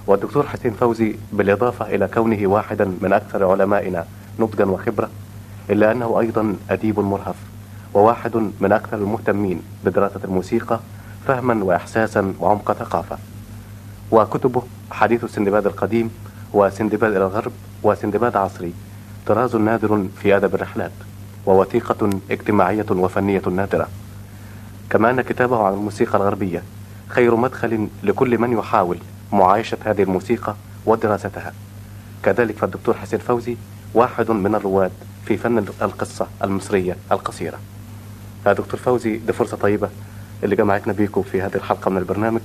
والدكتور حسين فوزي بالإضافة إلى كونه واحدا من أكثر علمائنا نضجا وخبرة إلا أنه أيضا أديب مرهف وواحد من أكثر المهتمين بدراسة الموسيقى فهما وإحساسا وعمق ثقافة وكتبه حديث السندباد القديم وسندباد إلى الغرب وسندباد عصري طراز نادر في أدب الرحلات ووثيقة اجتماعية وفنية نادرة كما أن كتابه عن الموسيقى الغربية خير مدخل لكل من يحاول معايشة هذه الموسيقى ودراستها كذلك فالدكتور حسين فوزي واحد من الرواد في فن القصة المصرية القصيرة دكتور فوزي دي فرصة طيبة اللي جمعتنا بيكم في هذه الحلقة من البرنامج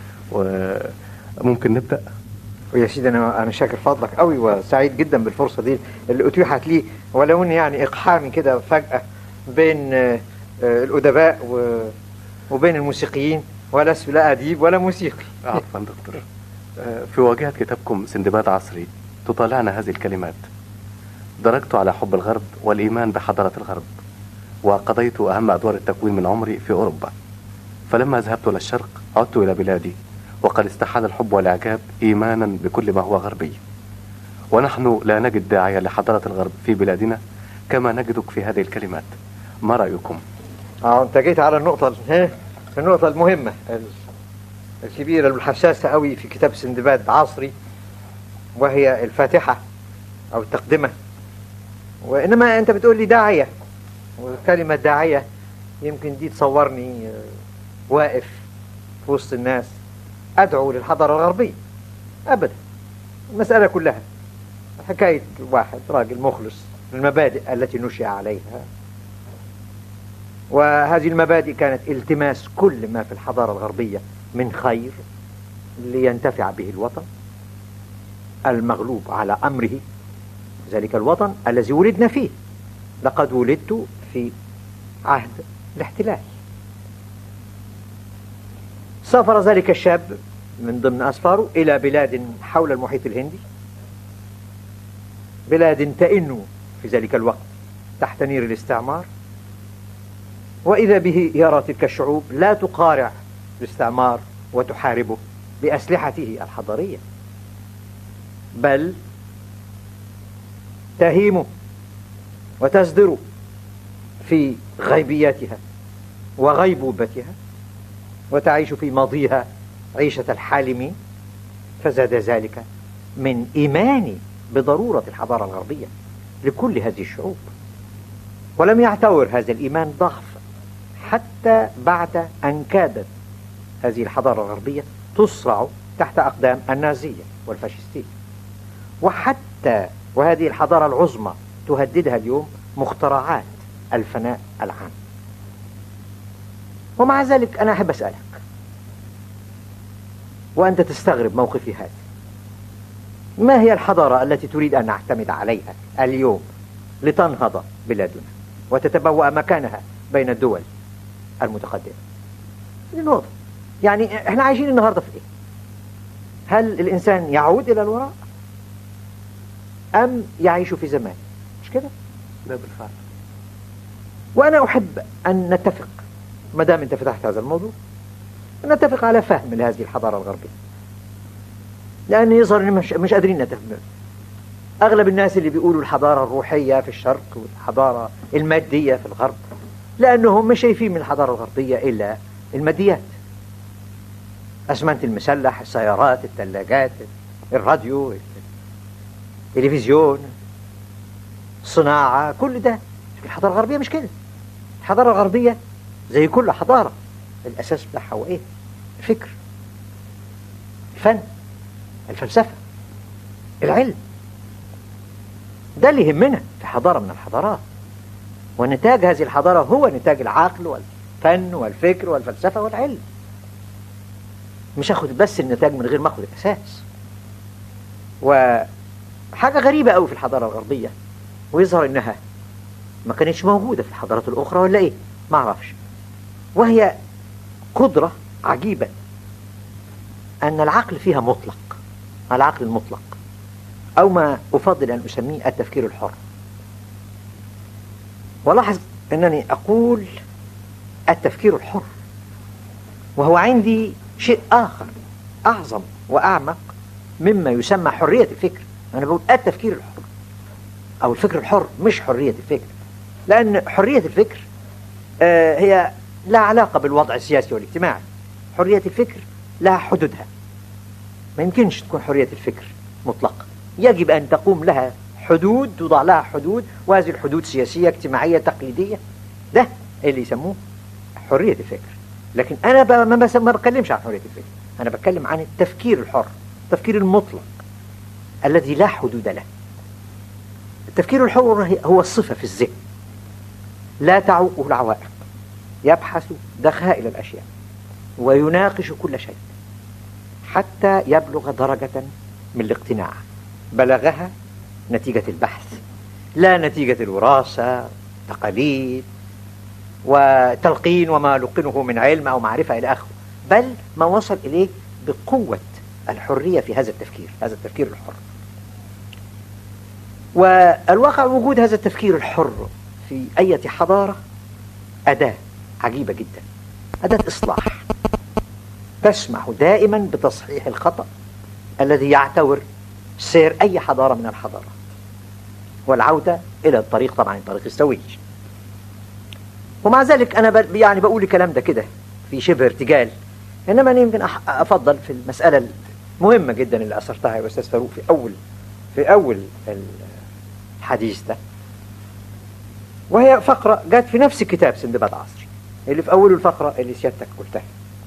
وممكن نبدأ ويا سيدي انا انا شاكر فضلك قوي وسعيد جدا بالفرصه دي اللي اتيحت لي ولو ان يعني اقحامي كده فجاه بين آه، آه، الادباء و- وبين الموسيقيين ولست لا اديب ولا موسيقي عفوا دكتور آه، في واجهة كتابكم سندباد عصري تطالعنا هذه الكلمات درجت على حب الغرب والإيمان بحضارة الغرب وقضيت أهم أدوار التكوين من عمري في أوروبا فلما ذهبت إلى الشرق عدت إلى بلادي وقد استحال الحب والإعجاب إيمانا بكل ما هو غربي ونحن لا نجد داعية لحضارة الغرب في بلادنا كما نجدك في هذه الكلمات ما رأيكم؟ اه انت جيت على النقطه ها النقطه المهمه ال- الكبيره الحساسه قوي في كتاب سندباد عصري وهي الفاتحه او التقدمه وانما انت بتقول لي داعيه وكلمه داعيه يمكن دي تصورني آه، واقف في وسط الناس ادعو للحضاره الغربيه ابدا المساله كلها حكايه واحد راجل مخلص للمبادئ التي نشأ عليها وهذه المبادئ كانت التماس كل ما في الحضارة الغربية من خير لينتفع به الوطن المغلوب على أمره ذلك الوطن الذي ولدنا فيه لقد ولدت في عهد الاحتلال سافر ذلك الشاب من ضمن أسفاره إلى بلاد حول المحيط الهندي بلاد تئن في ذلك الوقت تحت نير الاستعمار وإذا به يرى تلك الشعوب لا تقارع الاستعمار وتحاربه بأسلحته الحضارية بل تهيمه وتزدر في غيبياتها وغيبوبتها وتعيش في ماضيها عيشة الحالمين فزاد ذلك من إيماني بضرورة الحضارة الغربية لكل هذه الشعوب ولم يعتبر هذا الإيمان ضعف حتى بعد أن كادت هذه الحضارة الغربية تصرع تحت أقدام النازية والفاشستية وحتى وهذه الحضارة العظمى تهددها اليوم مخترعات الفناء العام ومع ذلك أنا أحب أسألك وأنت تستغرب موقفي هذا ما هي الحضارة التي تريد أن نعتمد عليها اليوم لتنهض بلادنا وتتبوأ مكانها بين الدول المتقدمة دي النقطة يعني احنا عايشين النهاردة في ايه هل الإنسان يعود إلى الوراء أم يعيش في زمان مش كده لا بالفعل وأنا أحب أن نتفق ما دام أنت فتحت هذا الموضوع نتفق على فهم لهذه الحضارة الغربية لأن يظهر إن مش, مش قادرين نتفهم أغلب الناس اللي بيقولوا الحضارة الروحية في الشرق والحضارة المادية في الغرب لأنهم مش شايفين من الحضارة الغربية إلا الماديات أسمنت المسلح السيارات الثلاجات الراديو التلفزيون الصناعة كل ده الحضارة الغربية مش كده الحضارة الغربية زي كل حضارة الأساس بتاعها هو إيه؟ الفكر الفن الفلسفة العلم ده اللي يهمنا في حضارة من الحضارات ونتاج هذه الحضارة هو نتاج العقل والفن والفكر والفلسفة والعلم مش هاخد بس النتاج من غير ما اخد الأساس وحاجة غريبة قوي في الحضارة الغربية ويظهر إنها ما كانتش موجودة في الحضارات الأخرى ولا إيه ما أعرفش وهي قدرة عجيبة أن العقل فيها مطلق العقل المطلق أو ما أفضل أن أسميه التفكير الحر ولاحظ أنني أقول التفكير الحر وهو عندي شيء آخر أعظم وأعمق مما يسمى حرية الفكر أنا بقول التفكير الحر أو الفكر الحر مش حرية الفكر لأن حرية الفكر آه، هي لا علاقة بالوضع السياسي والاجتماعي حرية الفكر لها حدودها ما يمكنش تكون حرية الفكر مطلقة يجب أن تقوم لها حدود توضع لها حدود وهذه الحدود سياسية اجتماعية تقليدية ده اللي يسموه حرية الفكر لكن أنا ب- ما بس- ما بتكلمش عن حرية الفكر أنا بتكلم عن التفكير الحر التفكير المطلق الذي لا حدود له التفكير الحر هي- هو الصفة في الذهن لا تعوقه العوائق يبحث دخائل الأشياء ويناقش كل شيء حتى يبلغ درجة من الاقتناع بلغها نتيجة البحث لا نتيجة الوراثة تقاليد وتلقين وما لقنه من علم أو معرفة إلى آخره بل ما وصل إليه بقوة الحرية في هذا التفكير هذا التفكير الحر والواقع وجود هذا التفكير الحر في أي حضارة أداة عجيبة جدا أداة إصلاح تسمح دائما بتصحيح الخطأ الذي يعتبر سير أي حضارة من الحضارات والعودة إلى الطريق طبعا الطريق السوي ومع ذلك أنا ب- يعني بقول الكلام ده كده في شبه ارتجال إنما أنا يمكن أح- أفضل في المسألة المهمة جدا اللي أثرتها يا أستاذ فاروق في أول في أول الحديث ده وهي فقرة جت في نفس كتاب سندباد عصري اللي في أول الفقرة اللي سيادتك قلتها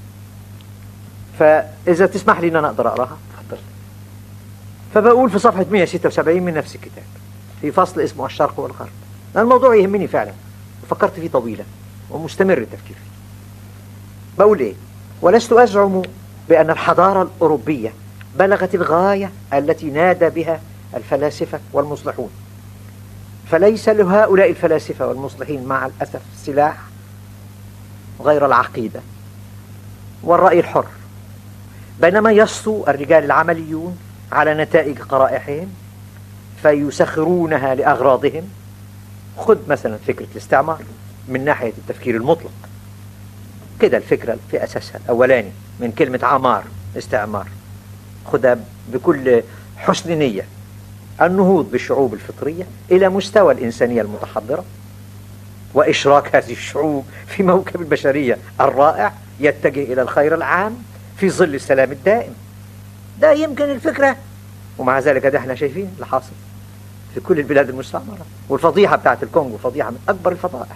فإذا تسمح لي إن أنا أقدر أقراها تفضل فبقول في صفحة 176 من نفس الكتاب في فصل اسمه الشرق والغرب لأن الموضوع يهمني فعلا وفكرت فيه طويلا ومستمر التفكير فيه بقول إيه ولست أزعم بأن الحضارة الأوروبية بلغت الغاية التي نادى بها الفلاسفة والمصلحون فليس لهؤلاء الفلاسفة والمصلحين مع الأسف سلاح غير العقيدة والرأي الحر بينما يسطو الرجال العمليون على نتائج قرائحهم فيسخرونها لأغراضهم خذ مثلا فكرة الاستعمار من ناحية التفكير المطلق كده الفكرة في أساسها الأولاني من كلمة عمار استعمار خدها بكل حسن نية النهوض بالشعوب الفطرية إلى مستوى الإنسانية المتحضرة وإشراك هذه الشعوب في موكب البشرية الرائع يتجه إلى الخير العام في ظل السلام الدائم ده يمكن الفكرة ومع ذلك ده احنا شايفين اللي حاصل في كل البلاد المستعمرة والفضيحة بتاعت الكونغو فضيحة من أكبر الفضائح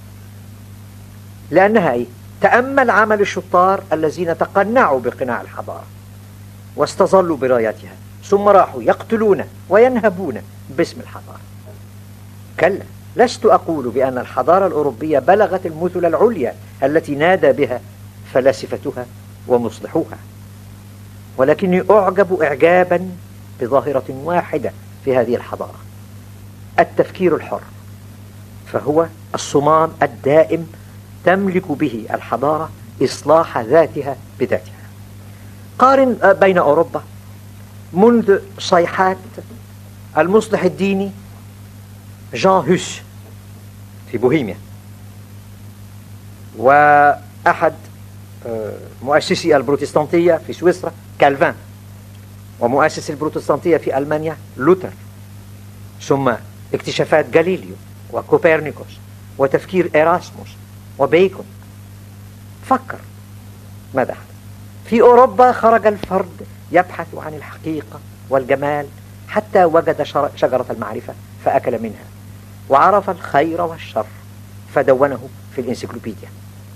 لأنها إيه؟ تأمل عمل الشطار الذين تقنعوا بقناع الحضارة واستظلوا برايتها ثم راحوا يقتلون وينهبون باسم الحضارة كلا لست أقول بأن الحضارة الأوروبية بلغت المثل العليا التي نادى بها فلاسفتها ومصلحوها ولكني أعجب إعجابا بظاهرة واحدة في هذه الحضارة التفكير الحر فهو الصمام الدائم تملك به الحضارة إصلاح ذاتها بذاتها قارن بين أوروبا منذ صيحات المصلح الديني جان هوس في بوهيميا وأحد مؤسسي البروتستانتية في سويسرا كالفان ومؤسس البروتستانتية في ألمانيا لوتر ثم اكتشافات جاليليو وكوبرنيكوس وتفكير إراسموس وبيكون فكر ماذا حدث في أوروبا خرج الفرد يبحث عن الحقيقة والجمال حتى وجد شجرة المعرفة فأكل منها وعرف الخير والشر فدونه في الإنسيكلوبيديا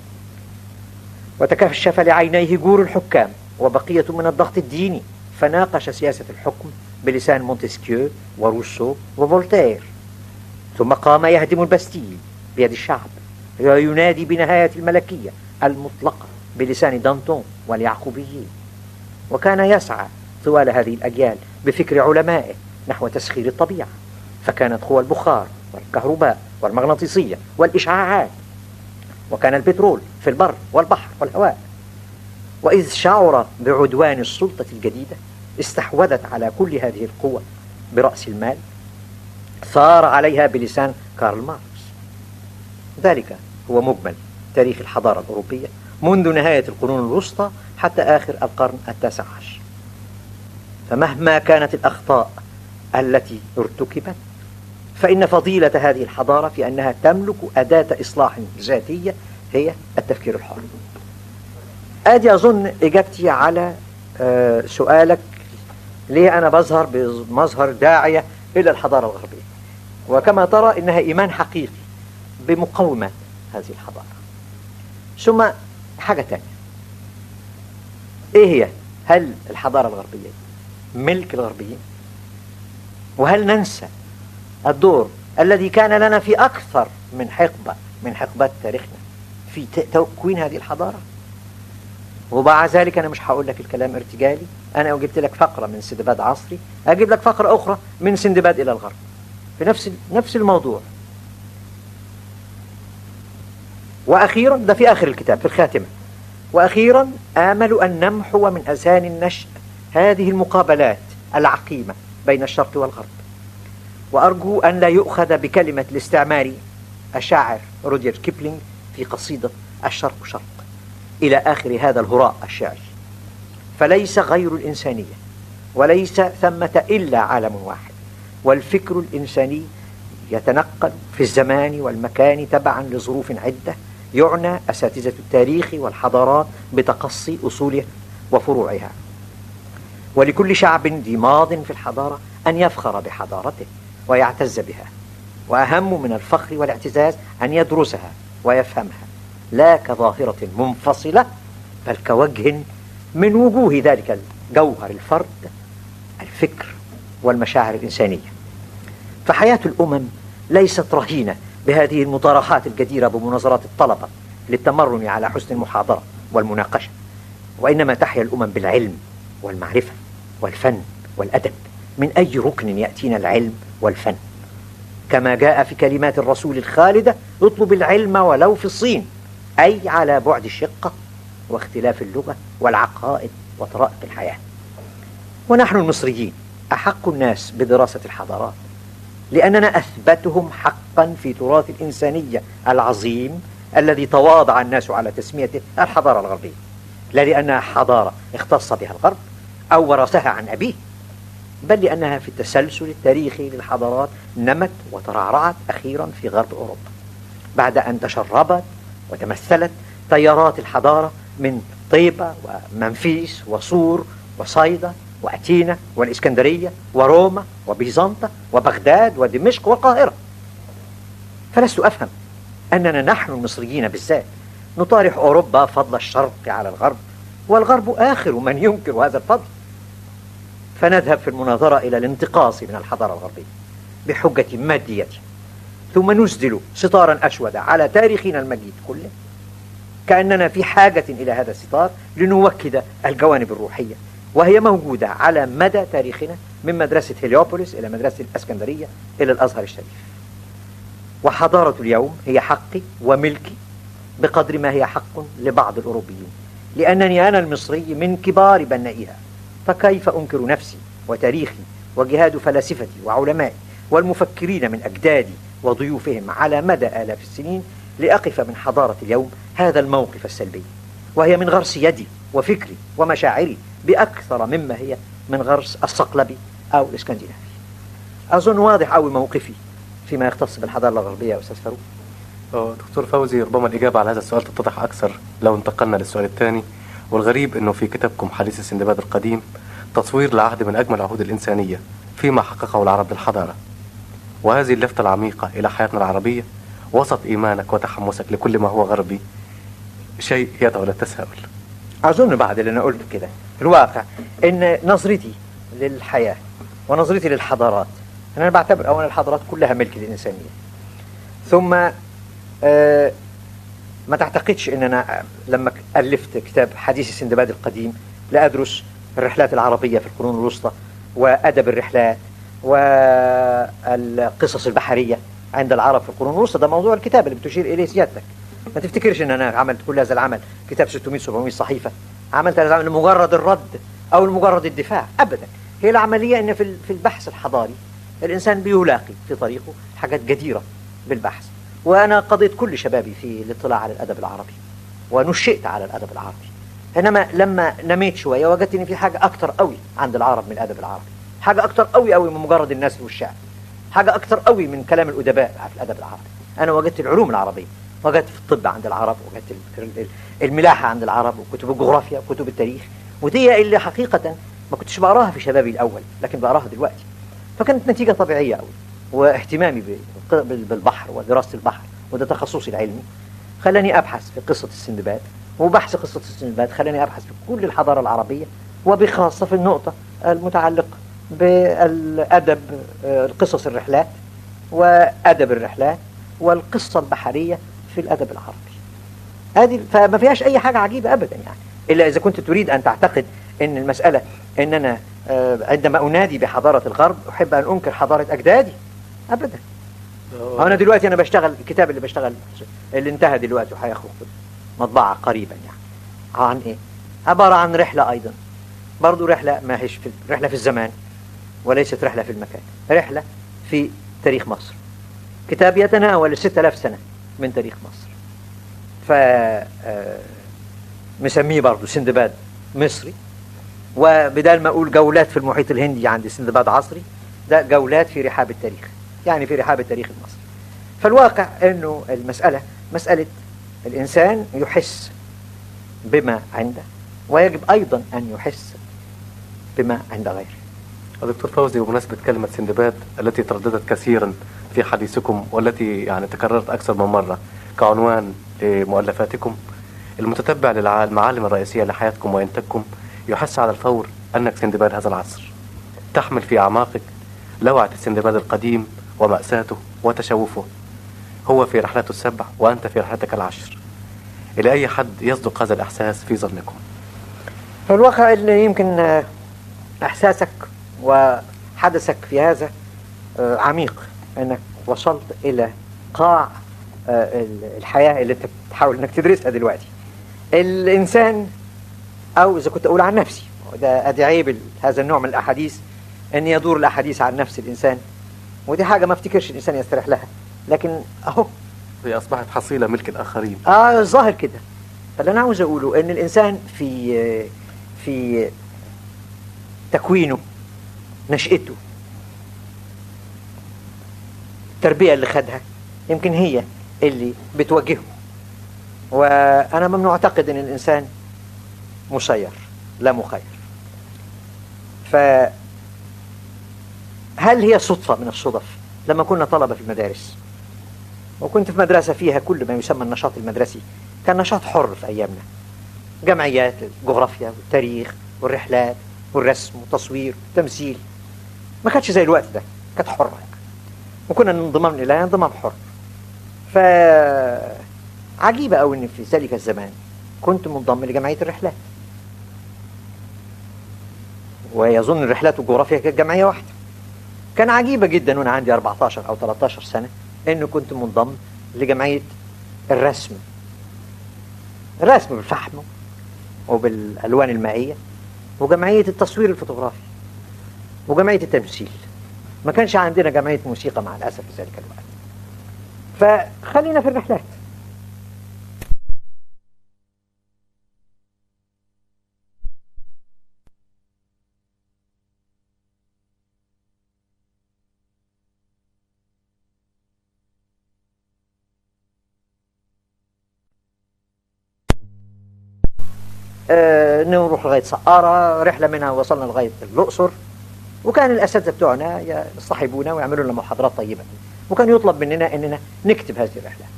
وتكشف لعينيه جور الحكام وبقية من الضغط الديني فناقش سياسة الحكم بلسان مونتسكيو وروسو وفولتير ثم قام يهدم البستيل بيد الشعب وينادي بنهاية الملكية المطلقة بلسان دانتون واليعقوبيين وكان يسعى طوال هذه الأجيال بفكر علمائه نحو تسخير الطبيعة فكانت قوى البخار والكهرباء والمغناطيسية والإشعاعات وكان البترول في البر والبحر والهواء وإذ شعر بعدوان السلطة الجديدة استحوذت على كل هذه القوى برأس المال ثار عليها بلسان كارل ماركس ذلك هو مجمل تاريخ الحضارة الأوروبية منذ نهاية القرون الوسطى حتى آخر القرن التاسع عشر فمهما كانت الأخطاء التي ارتكبت فإن فضيلة هذه الحضارة في أنها تملك أداة إصلاح ذاتية هي التفكير الحر آدي أظن إجابتي على آه، سؤالك ليه أنا بظهر بمظهر داعية إلى الحضارة الغربية وكما ترى إنها إيمان حقيقي بمقاومة هذه الحضارة ثم حاجة تانية إيه هي هل الحضارة الغربية ملك الغربيين وهل ننسى الدور الذي كان لنا في أكثر من حقبة من حقبات تاريخنا في تكوين هذه الحضارة ومع ذلك أنا مش هقول لك الكلام ارتجالي أنا جبت لك فقرة من سندباد عصري أجيب لك فقرة أخرى من سندباد إلى الغرب في نفس نفس الموضوع وأخيرا ده في آخر الكتاب في الخاتمة وأخيرا آمل أن نمحو من أذهان النشء هذه المقابلات العقيمة بين الشرق والغرب وأرجو أن لا يؤخذ بكلمة الاستعماري الشاعر رودير كيبلينج في قصيدة الشرق شرق إلى آخر هذا الهراء الشعري فليس غير الإنسانية وليس ثمة إلا عالم واحد والفكر الإنساني يتنقل في الزمان والمكان تبعا لظروف عدة يعنى أساتذة التاريخ والحضارات بتقصي أصولها وفروعها ولكل شعب ذي ماض في الحضارة أن يفخر بحضارته ويعتز بها وأهم من الفخر والاعتزاز أن يدرسها ويفهمها لا كظاهرة منفصلة بل كوجه من وجوه ذلك الجوهر الفرد الفكر والمشاعر الإنسانية فحياة الأمم ليست رهينة بهذه المطارحات الجديرة بمناظرات الطلبة للتمرن على حسن المحاضرة والمناقشة وإنما تحيا الأمم بالعلم والمعرفة والفن والأدب من أي ركن يأتينا العلم والفن كما جاء في كلمات الرسول الخالدة اطلب العلم ولو في الصين أي على بعد الشقة واختلاف اللغة والعقائد وطرائق الحياة ونحن المصريين أحق الناس بدراسة الحضارات لأننا أثبتهم حقا في تراث الإنسانية العظيم الذي تواضع الناس على تسميته الحضارة الغربية لا لأنها حضارة اختص بها الغرب أو ورثها عن أبيه بل لأنها في التسلسل التاريخي للحضارات نمت وترعرعت أخيرا في غرب أوروبا بعد أن تشربت وتمثلت تيارات الحضارة من طيبة ومنفيس وصور وصيدا وأتينا والإسكندرية وروما وبيزنطة وبغداد ودمشق والقاهرة فلست أفهم أننا نحن المصريين بالذات نطارح أوروبا فضل الشرق على الغرب والغرب آخر من ينكر هذا الفضل فنذهب في المناظرة إلى الانتقاص من الحضارة الغربية بحجة مادية ثم نسدل ستارا أسودا على تاريخنا المجيد كله كأننا في حاجة إلى هذا الستار لنوكد الجوانب الروحية وهي موجودة على مدى تاريخنا من مدرسة هليوبوليس إلى مدرسة الأسكندرية إلى الأزهر الشريف وحضارة اليوم هي حقي وملكي بقدر ما هي حق لبعض الأوروبيين لأنني أنا المصري من كبار بنائها فكيف أنكر نفسي وتاريخي وجهاد فلاسفتي وعلمائي والمفكرين من أجدادي وضيوفهم على مدى آلاف السنين لأقف من حضارة اليوم هذا الموقف السلبي وهي من غرس يدي وفكري ومشاعري بأكثر مما هي من غرس الصقلبي أو الإسكندنافي أظن واضح أوي موقفي فيما يختص بالحضارة الغربية يا أستاذ فاروق آه، دكتور فوزي ربما الإجابة على هذا السؤال تتضح أكثر لو انتقلنا للسؤال الثاني والغريب أنه في كتابكم حديث السندباد القديم تصوير لعهد من أجمل عهود الإنسانية فيما حققه العرب للحضارة وهذه اللفتة العميقة إلى حياتنا العربية وسط إيمانك وتحمسك لكل ما هو غربي شيء يدعو للتساؤل أظن بعد اللي أنا قلته كده الواقع إن نظرتي للحياة ونظرتي للحضارات أنا بعتبر أولا الحضارات كلها ملك للإنسانية ثم آه ما تعتقدش ان انا لما الفت كتاب حديث السندباد القديم لادرس الرحلات العربيه في القرون الوسطى وادب الرحلات والقصص البحريه عند العرب في القرون الوسطى ده موضوع الكتاب اللي بتشير اليه سيادتك ما تفتكرش ان انا عملت كل هذا العمل كتاب 600 700 صحيفه عملت هذا العمل لمجرد الرد او لمجرد الدفاع ابدا هي العمليه ان في في البحث الحضاري الانسان بيلاقي في طريقه حاجات جديره بالبحث وانا قضيت كل شبابي في الاطلاع على الادب العربي ونشئت على الادب العربي انما لما نميت شويه وجدت ان في حاجه اكتر قوي عند العرب من الادب العربي حاجه اكتر قوي قوي من مجرد النثر والشعر حاجه اكتر قوي من كلام الادباء في الادب العربي انا وجدت العلوم العربيه وجدت في الطب عند العرب وجدت ال- ال- ال- الملاحه عند العرب وكتب الجغرافيا وكتب التاريخ ودي اللي حقيقه ما كنتش بقراها في شبابي الاول لكن بقراها دلوقتي فكانت نتيجه طبيعيه قوي واهتمامي بالق- بال- بالبحر ودراسه البحر وده تخصصي العلمي خلاني ابحث في قصه السندباد وبحث قصه السندباد خلاني ابحث في كل الحضاره العربيه وبخاصه في النقطه المتعلقه بالادب آه، القصص الرحلات وادب الرحلات والقصه البحريه في الادب العربي هذه فما فيهاش اي حاجه عجيبه ابدا يعني الا اذا كنت تريد ان تعتقد ان المساله ان انا آه، عندما انادي بحضاره الغرب احب ان انكر حضاره اجدادي ابدا انا دلوقتي انا بشتغل الكتاب اللي بشتغل اللي انتهى دلوقتي وهيخرج في مطبعه قريبا يعني عن ايه عباره عن رحله ايضا برضو رحله ما هيش في رحله في الزمان وليست رحله في المكان رحله في تاريخ مصر كتاب يتناول 6000 سنه من تاريخ مصر ف آه، مسميه برضه سندباد مصري وبدال ما اقول جولات في المحيط الهندي عند سندباد عصري ده جولات في رحاب التاريخ يعني في رحاب التاريخ المصري فالواقع انه المسألة مسألة الانسان يحس بما عنده ويجب ايضا ان يحس بما عند غيره دكتور فوزي بمناسبة كلمة سندباد التي ترددت كثيرا في حديثكم والتي يعني تكررت أكثر من مرة كعنوان لمؤلفاتكم المتتبع للمعالم الرئيسية لحياتكم وإنتاجكم يحس على الفور أنك سندباد هذا العصر تحمل في أعماقك لوعة السندباد القديم ومأساته وتشوفه هو في رحلته السبع وأنت في رحلتك العشر إلى أي حد يصدق هذا الإحساس في ظنكم فالواقع اللي يمكن آه، احساسك وحدثك في هذا آه، عميق انك وصلت الى قاع آه، ال- الحياه اللي انت بتحاول انك تدرسها دلوقتي الانسان او اذا كنت اقول عن نفسي وده ادي عيب ال- هذا النوع من الاحاديث ان يدور الاحاديث عن نفس الانسان ودي حاجه ما افتكرش الانسان يستريح لها لكن اهو هي أصبحت حصيلة ملك الآخرين اه الظاهر كده فاللي انا عاوز اقوله ان الانسان في في تكوينه نشأته التربية اللي خدها يمكن هي اللي بتوجهه وانا ممنوع اعتقد ان الانسان مسير لا مخير ف هل هي صدفة من الصدف لما كنا طلبة في المدارس وكنت في مدرسة فيها كل ما يسمى النشاط المدرسي كان نشاط حر في أيامنا جمعيات الجغرافيا والتاريخ والرحلات والرسم والتصوير والتمثيل ما كانتش زي الوقت ده كانت حرة يعني. وكنا انضمام إليها انضمام حر ف عجيبة أوي إن في ذلك الزمان كنت منضم لجمعية الرحلات ويظن الرحلات والجغرافيا كانت جمعية واحدة كان عجيبة جدا وأنا عندي 14 أو 13 سنة إنه كنت منضم لجمعية الرسم الرسم بالفحم وبالألوان المائية وجمعية التصوير الفوتوغرافي وجمعية التمثيل ما كانش عندنا جمعية موسيقى مع الأسف في ذلك الوقت فخلينا في الرحلات آه نروح لغاية سقارة رحلة منها وصلنا لغاية الأقصر وكان الأساتذة بتوعنا يصطحبونا ويعملوا لنا محاضرات طيبة وكان يطلب مننا أننا نكتب هذه الرحلات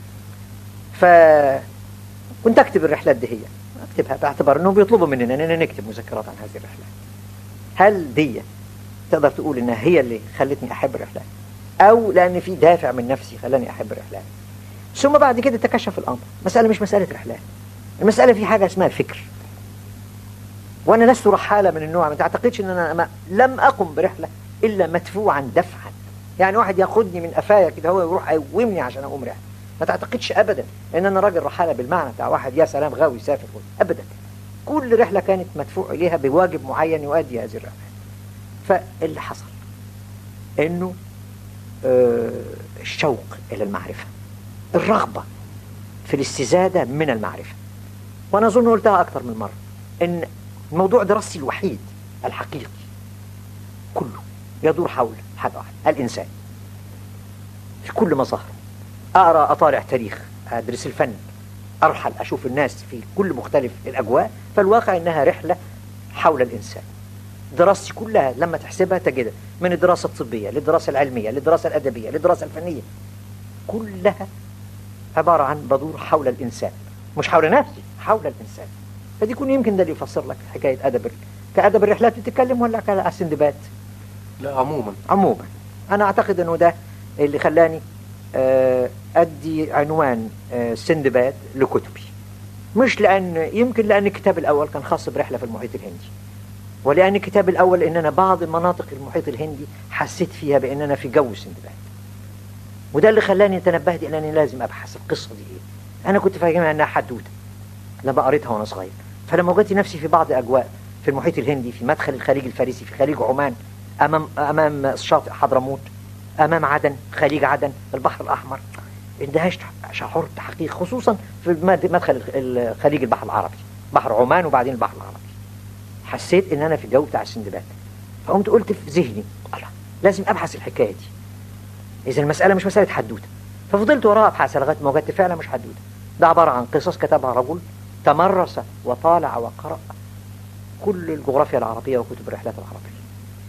فكنت أكتب الرحلات دي هي أكتبها باعتبار أنهم بيطلبوا مننا أننا نكتب مذكرات عن هذه الرحلات هل دي تقدر تقول أنها هي اللي خلتني أحب الرحلات أو لأن في دافع من نفسي خلاني أحب الرحلات ثم بعد كده تكشف الأمر مسألة مش مسألة رحلات المسألة في حاجة اسمها فكر وأنا لست رحالة من النوع ما تعتقدش أن أنا ما لم أقم برحلة إلا مدفوعا دفعا يعني واحد ياخدني من قفايا كده هو يروح يقومني عشان أقوم رحلة ما تعتقدش أبدا أن أنا راجل رحالة بالمعنى بتاع واحد يا سلام غاوي يسافر أبدا كل رحلة كانت مدفوع إليها بواجب معين يؤدي هذه الرحلة فاللي حصل أنه آه الشوق إلى المعرفة الرغبة في الاستزادة من المعرفة وأنا أظن قلتها أكثر من مرة إن موضوع دراستي الوحيد الحقيقي كله يدور حول حاجة واحدة الإنسان في كل مظاهره أقرأ أطالع تاريخ أدرس الفن أرحل أشوف الناس في كل مختلف الأجواء فالواقع إنها رحلة حول الإنسان دراستي كلها لما تحسبها تجدها من الدراسة الطبية للدراسة العلمية للدراسة الأدبية للدراسة الفنية كلها عبارة عن بدور حول الإنسان مش حول نفسي حول الإنسان فدي يكون يمكن ده اللي يفسر لك حكاية أدب ال- كأدب الرحلات بتتكلم ولا كالسندباد لا عموما عموما أنا أعتقد أنه ده اللي خلاني آه، أدي عنوان آه، سندباد لكتبي مش لأن يمكن لأن الكتاب الأول كان خاص برحلة في المحيط الهندي ولأن الكتاب الأول إن أنا بعض مناطق المحيط الهندي حسيت فيها بأن أنا في جو سندباد وده اللي خلاني تنبهت إلى أني لازم أبحث القصة دي إيه أنا كنت فاهمها أنها حدوتة لما قريتها وأنا صغير فلما وجدت نفسي في بعض أجواء في المحيط الهندي في مدخل الخليج الفارسي في خليج عمان أمام أمام شاطئ حضرموت أمام عدن خليج عدن البحر الأحمر اندهشت شعرت حقيقي خصوصا في مد- مدخل الخ- خليج البحر العربي بحر عمان وبعدين البحر العربي حسيت ان انا في الجو بتاع السندباد فقمت قلت في ذهني الله لازم ابحث الحكايه دي اذا المساله مش مساله حدوته ففضلت وراها ابحث لغايه ما وجدت فعلا مش حدوته ده عباره عن قصص كتبها رجل تمرس وطالع وقرأ كل الجغرافيا العربيه وكتب الرحلات العربيه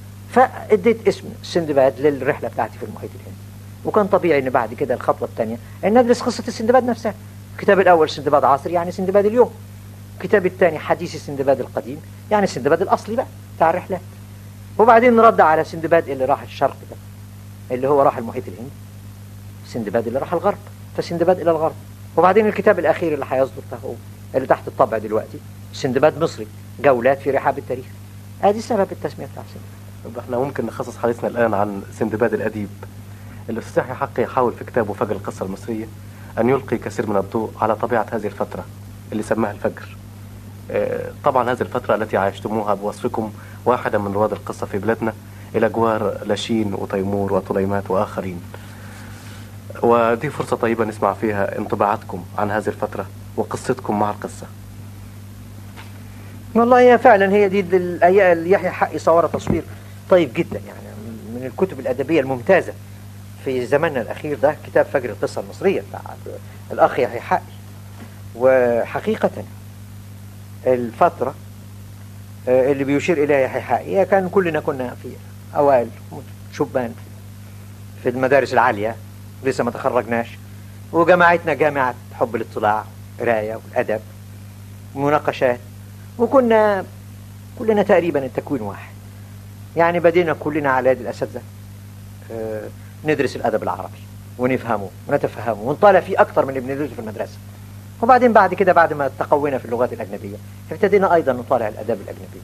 فاديت اسم سندباد للرحله بتاعتي في المحيط الهندي وكان طبيعي ان بعد كده الخطوه الثانيه ان ندرس قصه السندباد نفسها الكتاب الاول سندباد عصري يعني سندباد اليوم الكتاب الثاني حديث السندباد القديم يعني السندباد الاصلي بقى بتاع الرحلات وبعدين نرد على سندباد اللي راح الشرق ده اللي هو راح المحيط الهندي سندباد اللي راح الغرب فسندباد الى الغرب وبعدين الكتاب الاخير اللي هيصدر ده هو اللي تحت الطبع دلوقتي سندباد مصري جولات في رحاب التاريخ ادي سبب التسميه بتاع سندباد طب احنا ممكن نخصص حديثنا الآن عن سندباد الأديب الأستاذ يحيى حقي يحاول في كتابه فجر القصة المصرية أن يلقي كثير من الضوء على طبيعة هذه الفترة اللي سماها الفجر آه، طبعا هذه الفترة التي عايشتموها بوصفكم واحدا من رواد القصة في بلادنا إلى جوار لاشين وتيمور وطليمات وآخرين ودي فرصة طيبة نسمع فيها انطباعاتكم عن هذه الفترة وقصتكم مع القصة والله هي فعلا هي دي الأيام اللي يحيى حقي صورها تصوير طيب جدا يعني من الكتب الأدبية الممتازة في زماننا الأخير ده كتاب فجر القصة المصرية بتاع الأخ يحيى حقي وحقيقة الفترة آه، اللي بيشير إليها يحيى حقي هي كان كلنا كنا في أوائل شبان في المدارس العالية لسه ما تخرجناش وجماعتنا جامعة حب الاطلاع قراية والأدب مناقشات وكنا كلنا تقريبا التكوين واحد يعني بدينا كلنا على يد الأساتذة آه، ندرس الأدب العربي ونفهمه ونتفهمه ونطالع فيه أكثر من اللي بندرسه في المدرسة وبعدين بعد كده بعد ما تقوينا في اللغات الأجنبية ابتدينا أيضا نطالع الأدب الأجنبي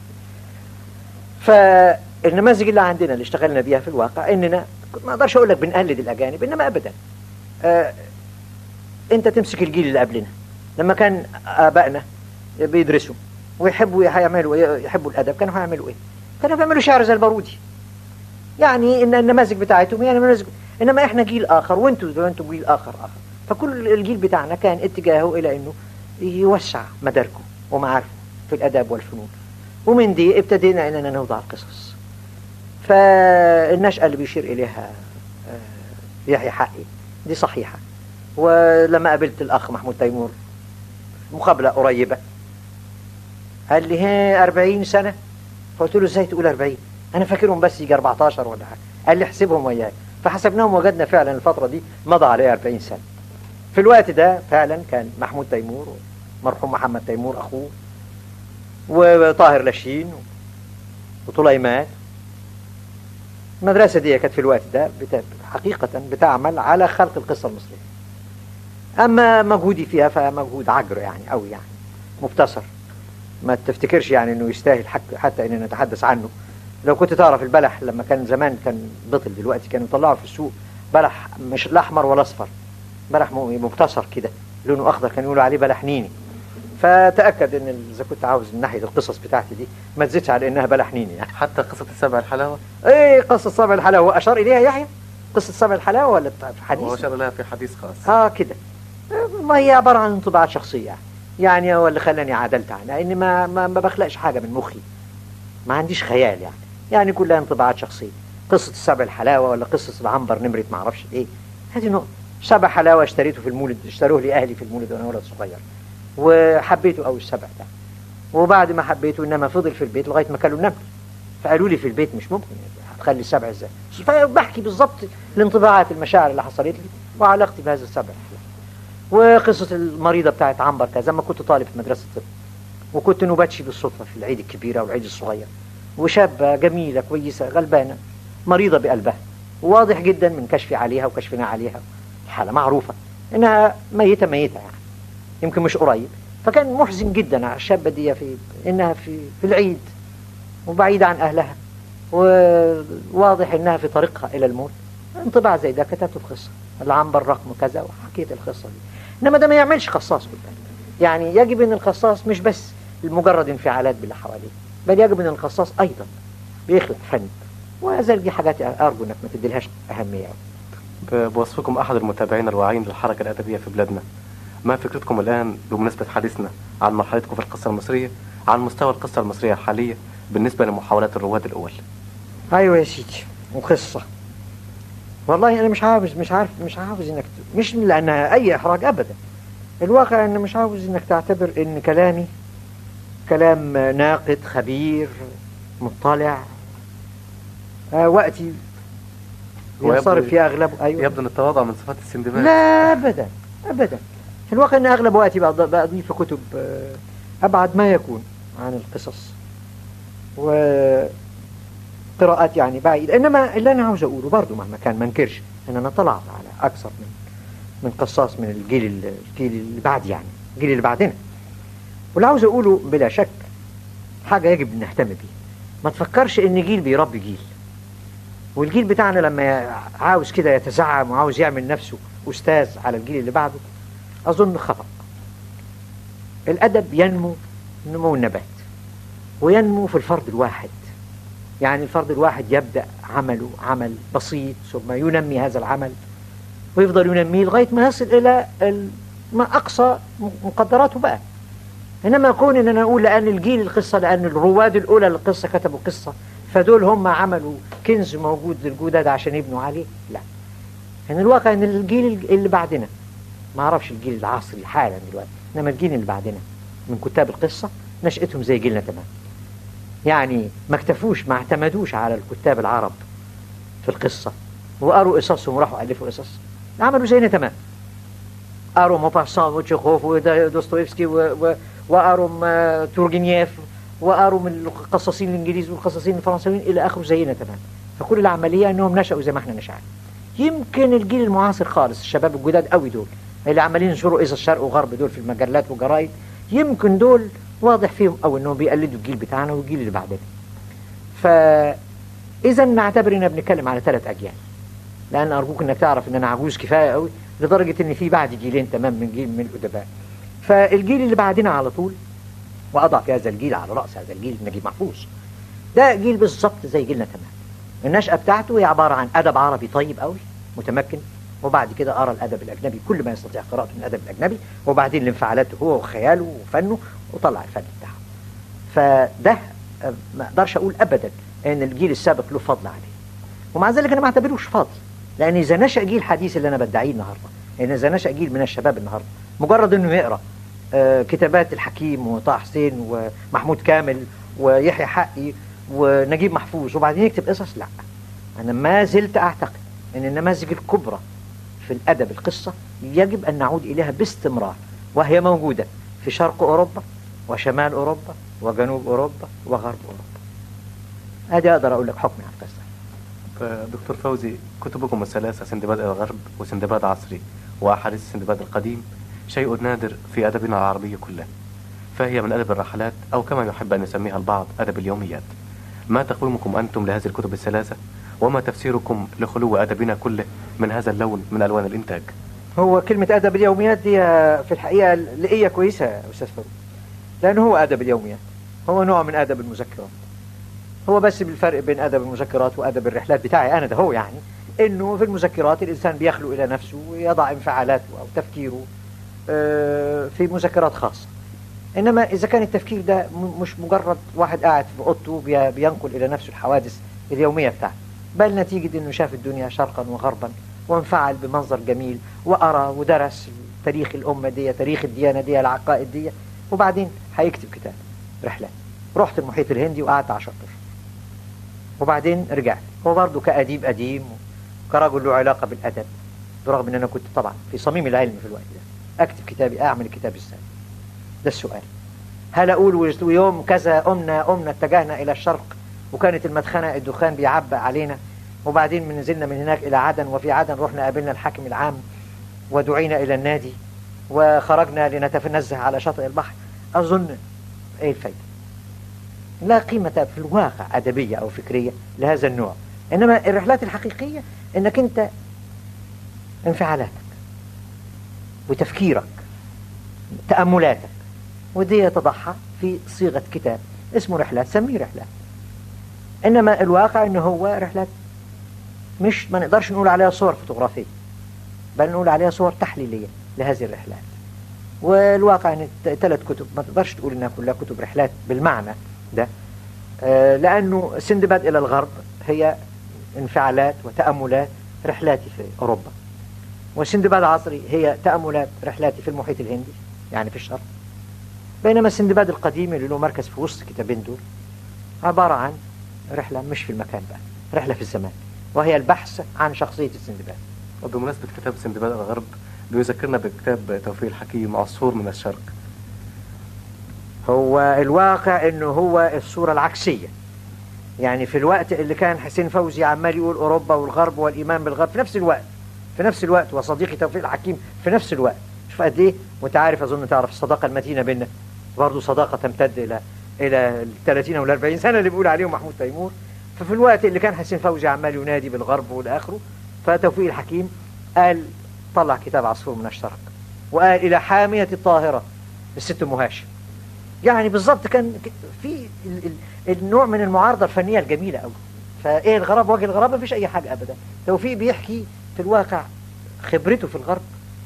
فالنماذج اللي عندنا اللي اشتغلنا بيها في الواقع إننا ما أقدرش أقول لك بنقلد الأجانب إنما أبدا آه، أنت تمسك الجيل اللي قبلنا لما كان آبائنا بيدرسوا ويحبوا يعملوا يحبوا الادب كانوا هيعملوا ايه؟ كانوا بيعملوا شعر زي البارودي. يعني ان النماذج بتاعتهم يعني نماذج انما احنا جيل اخر وانتوا انتوا جيل اخر اخر فكل الجيل بتاعنا كان اتجاهه الى انه يوسع مداركه ومعارفه في الاداب والفنون. ومن دي ابتدينا اننا نوضع القصص. فالنشأة اللي بيشير اليها آه، يحيى حقي دي صحيحة. ولما قابلت الاخ محمود تيمور مقابلة قريبة قال لي هي 40 سنة فقلت له ازاي تقول 40 انا فاكرهم بس يجي 14 ولا حاجة قال لي احسبهم وياك فحسبناهم وجدنا فعلا الفترة دي مضى عليها 40 سنة في الوقت ده فعلا كان محمود تيمور مرحوم محمد تيمور اخوه وطاهر لاشين وطليمات المدرسة دي كانت في الوقت ده بتا... حقيقة بتعمل على خلق القصة المصرية أما مجهودي فيها فمجهود عجر يعني أو يعني مبتصر ما تفتكرش يعني انه يستاهل حك حتى ان نتحدث عنه لو كنت تعرف البلح لما كان زمان كان بطل دلوقتي كانوا يطلعوا في السوق بلح مش الاحمر ولا اصفر بلح م- مبتصر كده لونه اخضر كانوا يقولوا عليه بلح نيني فتاكد ان اذا كنت عاوز من ناحيه القصص بتاعتي دي ما تزيدش على انها بلح نيني يعني حتى قصة السبع الحلاوة ايه قصه سبع الحلاوه هو اشار اليها يحيى قصه سبع الحلاوه ولا بتاع- في حديث وأشار لها في حديث خاص اه كده آه، والله هي عباره عن انطباعات شخصيه يعني يعني هو اللي خلاني عدلت عنها اني ما, ما, ما بخلقش حاجه من مخي ما عنديش خيال يعني يعني كلها انطباعات شخصيه قصه السبع الحلاوه ولا قصه العنبر نمره ما اعرفش ايه هذه نقطه سبع حلاوه اشتريته في المولد اشتروه لي اهلي في المولد وانا ولد صغير وحبيته قوي السبع ده وبعد ما حبيته انما فضل في البيت لغايه ما كلوا النمل فقالوا لي في البيت مش ممكن هتخلي السبع ازاي فبحكي بالظبط الانطباعات المشاعر اللي حصلت لي وعلاقتي بهذا السبع وقصة المريضة بتاعت عنبر كذا لما كنت طالب في مدرسة الطب وكنت نباتشي بالصدفة في العيد الكبيرة والعيد الصغير وشابة جميلة كويسة غلبانة مريضة بقلبها وواضح جدا من كشفي عليها وكشفنا عليها الحالة معروفة انها ميتة ميتة يعني يمكن مش قريب فكان محزن جدا على الشابة دي في انها في في العيد وبعيدة عن اهلها وواضح انها في طريقها الى الموت انطباع زي ده كتبته في قصة العنبر رقم كذا وحكيت القصة دي انما ده ما يعملش خصاص بالبال يعني يجب ان الخصاص مش بس مجرد انفعالات باللي حواليه بل يجب ان الخصاص ايضا بيخلق فن وهذا دي حاجات ارجو انك ما تديلهاش اهميه بوصفكم احد المتابعين الواعيين للحركه الادبيه في بلادنا ما فكرتكم الان بمناسبه حديثنا عن مرحلتكم في القصه المصريه عن مستوى القصه المصريه الحاليه بالنسبه لمحاولات الرواد الاول ايوه يا سيدي وقصه والله انا مش عاوز مش عارف مش عاوز انك مش لانها اي احراج ابدا الواقع ان مش عاوز انك تعتبر ان كلامي كلام ناقد خبير مطلع آه وقتي ينصرف في اغلبه ايوه يبدو ان التواضع من صفات السندباد لا ابدا ابدا في الواقع ان اغلب وقتي بقضيه في كتب ابعد ما يكون عن القصص وقراءات يعني بعيد انما اللي انا عاوز اقوله برضه مهما كان ما انكرش ان انا طلعت على اكثر من من قصاص من الجيل الجيل اللي بعد يعني الجيل اللي بعدنا واللي عاوز اقوله بلا شك حاجه يجب نهتم بيها ما تفكرش ان جيل بيربي جيل والجيل بتاعنا لما عاوز كده يتزعم وعاوز يعمل نفسه أستاذ على الجيل اللي بعده أظن خطأ الأدب ينمو نمو النبات وينمو في الفرد الواحد يعني الفرد الواحد يبدأ عمله عمل بسيط ثم ينمي هذا العمل ويفضل ينميه لغاية ما يصل إلى ما أقصى مقدراته بقى إنما يكون إن أنا أقول لأن الجيل القصة لأن الرواد الأولى للقصة كتبوا قصة فدول هم عملوا كنز موجود للجداد عشان يبنوا عليه لا يعني الواقع ان الجيل اللي بعدنا ما اعرفش الجيل العصري حالا دلوقتي انما الجيل اللي بعدنا من كتاب القصة نشأتهم زي جيلنا تمام يعني ما اكتفوش ما اعتمدوش على الكتاب العرب في القصة وقروا قصصهم وراحوا ألفوا قصص عملوا زينا تمام قروا موباسان وتشيخوف ودوستويفسكي وقروا تورجينييف وقروا من القصاصين الانجليز والقصاصين الفرنسيين الى اخره زينا تمام فكل العمليه انهم نشأوا زي ما احنا نشأنا يمكن الجيل المعاصر خالص الشباب الجداد قوي دول اللي عمالين ينشروا اذا الشرق وغرب دول في المجلات والجرايد يمكن دول واضح فيهم او انهم بيقلدوا الجيل بتاعنا والجيل اللي بعدنا فاذا نعتبر اننا بنتكلم على ثلاث اجيال لان ارجوك انك تعرف ان انا عجوز كفايه قوي لدرجه ان في بعد جيلين تمام من جيل من الادباء فالجيل اللي بعدنا على طول وأضع في هذا الجيل على رأس هذا الجيل نجيب محفوظ ده جيل بالظبط زي جيلنا تمام النشأة بتاعته هي عبارة عن أدب عربي طيب قوي متمكن وبعد كده قرا الأدب الأجنبي كل ما يستطيع قراءته من الأدب الأجنبي وبعدين لانفعالاته هو وخياله وفنه وطلع الفن بتاعه فده ما اقدرش اقول ابدا ان الجيل السابق له فضل عليه ومع ذلك انا ما اعتبروش فضل لان اذا نشا جيل حديث اللي انا بدعيه النهارده ان اذا نشا جيل من الشباب النهارده مجرد انه يقرا آه كتابات الحكيم وطه حسين ومحمود كامل ويحيى حقي ونجيب محفوظ وبعدين يكتب قصص لا انا ما زلت اعتقد ان النماذج الكبرى في الادب القصه يجب ان نعود اليها باستمرار وهي موجوده في شرق اوروبا وشمال اوروبا وجنوب اوروبا وغرب اوروبا ادي اقدر اقول لك حكمي على القصه دكتور فوزي كتبكم الثلاثه سندباد الغرب وسندباد عصري واحاديث سندباد القديم شيء نادر في ادبنا العربي كله فهي من ادب الرحلات او كما يحب ان يسميها البعض ادب اليوميات ما تقويمكم انتم لهذه الكتب الثلاثه وما تفسيركم لخلو ادبنا كله من هذا اللون من الوان الانتاج هو كلمة أدب اليوميات دي في الحقيقة لقية كويسة يا أستاذ فاروق لأنه هو أدب اليوميات هو نوع من أدب المذكرات هو بس بالفرق بين أدب المذكرات وأدب الرحلات بتاعي أنا ده هو يعني إنه في المذكرات الإنسان بيخلو إلى نفسه ويضع انفعالاته أو تفكيره في مذكرات خاصة إنما إذا كان التفكير ده م- مش مجرد واحد قاعد في أوضته بي- بينقل إلى نفسه الحوادث اليومية بتاعته بل نتيجة إنه شاف الدنيا شرقا وغربا وانفعل بمنظر جميل وقرأ ودرس تاريخ الأمة دي تاريخ الديانة دي العقائد دي وبعدين هيكتب كتاب رحلة رحت المحيط الهندي وقعدت 10 أشهر وبعدين رجعت هو برضه كأديب قديم كرجل له علاقة بالأدب برغم إن أنا كنت طبعا في صميم العلم في الوقت ده أكتب كتابي أعمل الكتاب ازاي ده السؤال هل أقول ويس- ويوم كذا قمنا قمنا اتجهنا إلى الشرق وكانت المدخنة الدخان بيعبأ علينا وبعدين من نزلنا من هناك إلى عدن وفي عدن رحنا قابلنا الحاكم العام ودعينا إلى النادي وخرجنا لنتنزه على شاطئ البحر أظن إيه الفايدة لا قيمة في الواقع أدبية أو فكرية لهذا النوع إنما الرحلات الحقيقية إنك أنت انفعالاتك وتفكيرك تأملاتك ودي يتضحى في صيغة كتاب اسمه رحلات سميه رحلات إنما الواقع إنه هو رحلات مش ما نقدرش نقول عليها صور فوتوغرافية بل نقول عليها صور تحليلية لهذه الرحلات والواقع ان ثلاث كتب ما تقدرش تقول انها كلها كتب رحلات بالمعنى ده آه، لانه سندباد الى الغرب هي انفعالات وتاملات رحلاتي في اوروبا وسندباد عصري هي تاملات رحلاتي في المحيط الهندي يعني في الشرق بينما السندباد القديم اللي له مركز في وسط الكتابين دول عبارة عن رحلة مش في المكان بقى رحلة في الزمان وهي البحث عن شخصية السندباد وبمناسبة كتاب سندباد الغرب بيذكرنا بكتاب توفيق الحكيم عصفور من الشرق هو الواقع انه هو الصورة العكسية يعني في الوقت اللي كان حسين فوزي عمال يقول اوروبا والغرب والايمان بالغرب في نفس الوقت في نفس الوقت وصديقي توفيق الحكيم في نفس الوقت شوف قد ايه وانت عارف اظن تعرف الصداقة المتينة بيننا برضه صداقة تمتد الى الى ال 30 او ال 40 سنة اللي بيقول عليهم محمود تيمور ففي الوقت اللي كان حسين فوزي عمال ينادي بالغرب والاخره فتوفيق الحكيم قال طلع كتاب عصفور من الشرق وقال الى حامية الطاهرة الست ام هاشم يعني بالظبط كان ك- في ال- ال- النوع من المعارضة الفنية الجميلة قوي فايه الغراب وجه الغراب مفيش اي حاجة ابدا توفيق بيحكي في الواقع خبرته في الغرب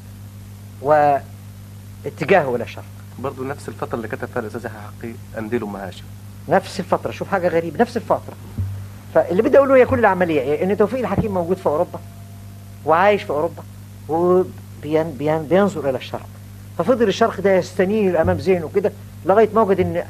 واتجاهه الى الشرق برضه نفس الفترة اللي كتب فيها الأستاذ يحيى حقي أنديل أم هاشم نفس الفترة شوف حاجة غريبة نفس الفترة فاللي بدي أقوله هي كل العملية إيه؟ إن توفيق الحكيم موجود في أوروبا وعايش في أوروبا وبين بين بينظر إلى الشرق ففضل الشرق ده يستنير أمام ذهنه كده لغاية ما وجد إن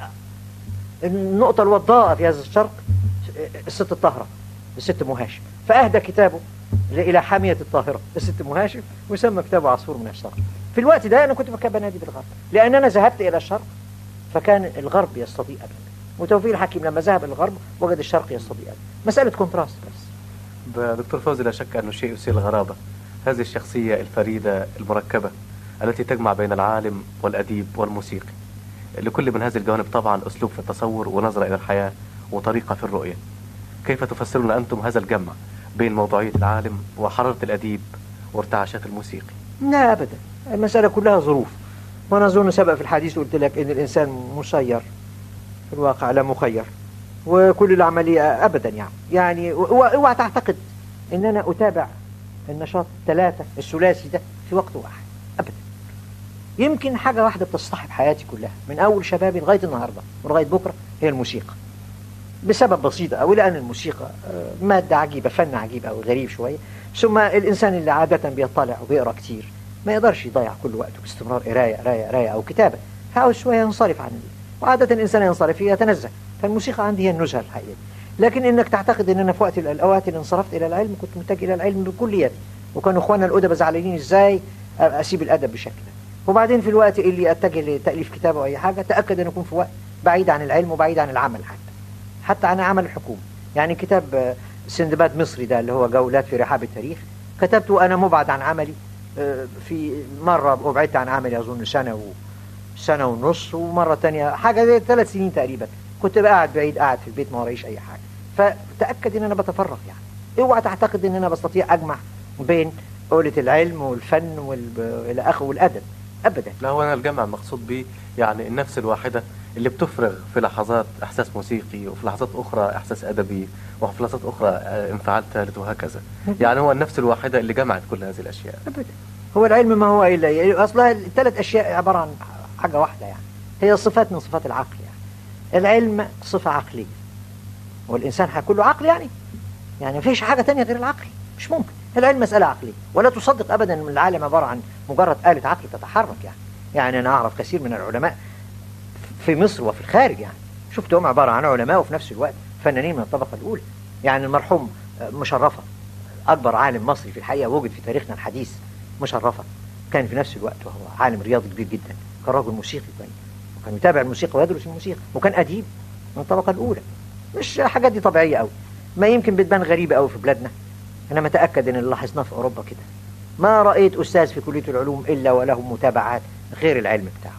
النقطة الوضاءة في هذا الشرق الست الطاهرة الست أم هاشم فأهدى كتابه إلى حامية الطاهرة الست أم هاشم وسمى كتابه عصفور من الشرق في الوقت ده أنا كنت بكتب نادي بالغرب لأن أنا ذهبت إلى الشرق فكان الغرب يستضيء أبدا وتوفيق الحكيم لما ذهب إلى الغرب وجد الشرق يستضيء أبدا مسألة كونتراست بس دكتور فوزي لا شك أنه شيء يثير الغرابة هذه الشخصية الفريدة المركبة التي تجمع بين العالم والأديب والموسيقي لكل من هذه الجوانب طبعا أسلوب في التصور ونظرة إلى الحياة وطريقة في الرؤية كيف تفسرون أنتم هذا الجمع بين موضوعية العالم وحرارة الأديب وارتعاشات الموسيقي لا أبدا المسألة كلها ظروف وأنا أظن سبق في الحديث قلت لك إن الإنسان مسير في الواقع لا مخير وكل العملية أبدا يعني يعني و- اوعى تعتقد إن أنا أتابع النشاط ثلاثة الثلاثي ده في وقت واحد أبدا يمكن حاجة واحدة بتصطحب حياتي كلها من أول شبابي لغاية النهاردة ولغاية بكرة هي الموسيقى بسبب بسيط أو لأن الموسيقى آه، مادة عجيبة فن عجيب أو غريب شوية ثم الإنسان اللي عادة بيطلع وبيقرأ كتير ما يقدرش يضيع كل وقته باستمرار قراية قراية قراية أو كتابة عاوز شوية ينصرف عن ال- وعادة الإنسان ينصرف يتنزه فالموسيقى عندي هي النزهة الحقيقية لكن إنك تعتقد إن أنا في وقت ال- الأوقات اللي انصرفت إلى العلم كنت متجه إلى العلم بكلياتي وكانوا إخواننا الأدباء زعلانين إزاي أ- أسيب الأدب بشكل ده وبعدين في الوقت اللي أتجه لتأليف كتاب أو أي حاجة تأكد أن أكون في وقت بعيد عن العلم وبعيد عن العمل حتى حتى عن عمل الحكومة يعني كتاب آه، سندباد مصري ده اللي هو جولات في رحاب التاريخ كتبته وأنا مبعد عن عملي آه، في مرة أبعدت عن عملي أظن سنة و سنة ونص ومرة تانية حاجة زي ثلاث سنين تقريبا كنت بقى قاعد بعيد قاعد في البيت ما ورايش أي حاجة فتأكد إن أنا بتفرغ يعني اوعى تعتقد إن أنا بستطيع أجمع بين قولة العلم والفن والى آخره والأدب أبدا لا هو أنا الجمع المقصود به يعني النفس الواحدة اللي بتفرغ في لحظات إحساس موسيقي وفي لحظات أخرى إحساس أدبي وفي لحظات أخرى آه، انفعال ثالث وهكذا يعني هو النفس الواحدة اللي جمعت كل هذه الأشياء أبدا هو العلم ما هو إلا أصلها الثلاث أشياء عبارة عن حاجة واحدة يعني هي صفات من صفات العقل يعني العلم صفة عقلية والإنسان هيكون له عقل يعني يعني مفيش حاجة تانية غير العقل مش ممكن العلم مسألة عقلية ولا تصدق أبدا أن العالم عبارة عن مجرد آلة عقل تتحرك يعني يعني أنا أعرف كثير من العلماء في مصر وفي الخارج يعني شفتهم عبارة عن علماء وفي نفس الوقت فنانين من الطبقة الأولى يعني المرحوم مشرفة أكبر عالم مصري في الحقيقة وجد في تاريخنا الحديث مشرفة كان في نفس الوقت وهو عالم رياضي كبير جدا كان راجل موسيقي كان وكان يتابع الموسيقى ويدرس الموسيقى وكان أديب من الطبقة الأولى مش حاجات دي طبيعية قوي ما يمكن بتبان غريبة قوي في بلادنا أنا متأكد إن اللي لاحظناه في أوروبا كده ما رأيت أستاذ في كلية العلوم إلا وله متابعات غير العلم بتاعه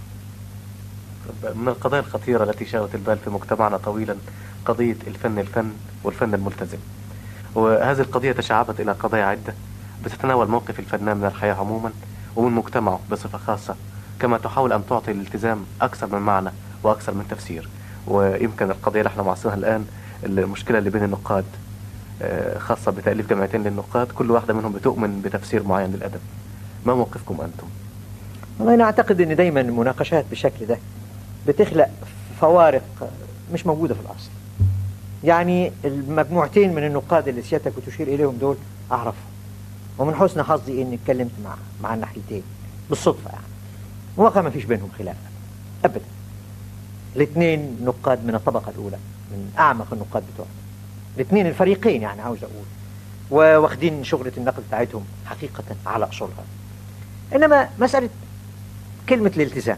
من القضايا الخطيرة التي شاغلت البال في مجتمعنا طويلا قضية الفن الفن والفن الملتزم وهذه القضية تشعبت إلى قضايا عدة بتتناول موقف الفنان من الحياة عموما ومن مجتمعه بصفة خاصة كما تحاول أن تعطي الالتزام أكثر من معنى وأكثر من تفسير ويمكن القضية اللي احنا معاصرها الآن المشكلة اللي بين النقاد خاصة بتأليف جمعيتين للنقاد كل واحدة منهم بتؤمن بتفسير معين للأدب ما موقفكم أنتم؟ والله أنا أعتقد أن دايما المناقشات بالشكل ده بتخلق فوارق مش موجودة في الأصل يعني المجموعتين من النقاد اللي سيادتك بتشير إليهم دول أعرفهم ومن حسن حظي إني اتكلمت مع مع الناحيتين بالصدفة يعني وواقع ما فيش بينهم خلاف أبدا الاثنين نقاد من الطبقة الأولى من أعمق النقاد بتوعهم الاثنين الفريقين يعني عاوز أقول وواخدين شغلة النقد بتاعتهم حقيقة على أصولها إنما مسألة كلمة الالتزام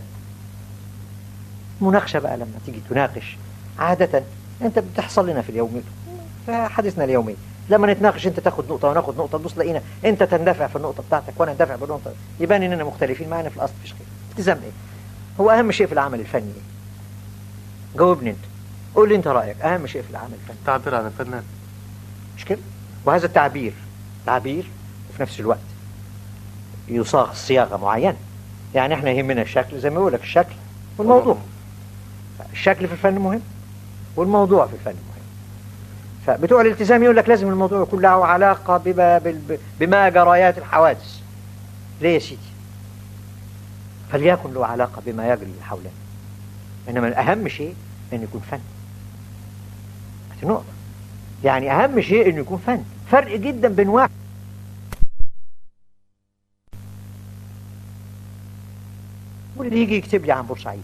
مناقشة بقى لما تيجي تناقش عادة أنت بتحصل لنا في اليوم في حديثنا اليومي لما نتناقش أنت تاخد نقطة وناخد نقطة تبص لقينا أنت تندفع في النقطة بتاعتك وأنا اندفع بالنقطة يبان إننا مختلفين معنا في الأصل فيش خير التزام إيه هو أهم شيء في العمل الفني إيه جاوبني أنت قول لي أنت رأيك أهم شيء في العمل الفني تعبير عن الفنان مش كده وهذا التعبير تعبير وفي نفس الوقت يصاغ صياغة معينة يعني احنا يهمنا الشكل زي ما يقول لك الشكل والموضوع الشكل في الفن مهم والموضوع في الفن مهم فبتوع الالتزام يقول لك لازم الموضوع يكون له علاقة بما, بما جريات الحوادث ليه يا سيدي فليكن له علاقة بما يجري حولنا إنما الأهم شيء أن يكون فن هذه نقطة يعني أهم شيء أنه يكون فن فرق جدا بين واحد واللي يجي يكتب لي عن بورسعيد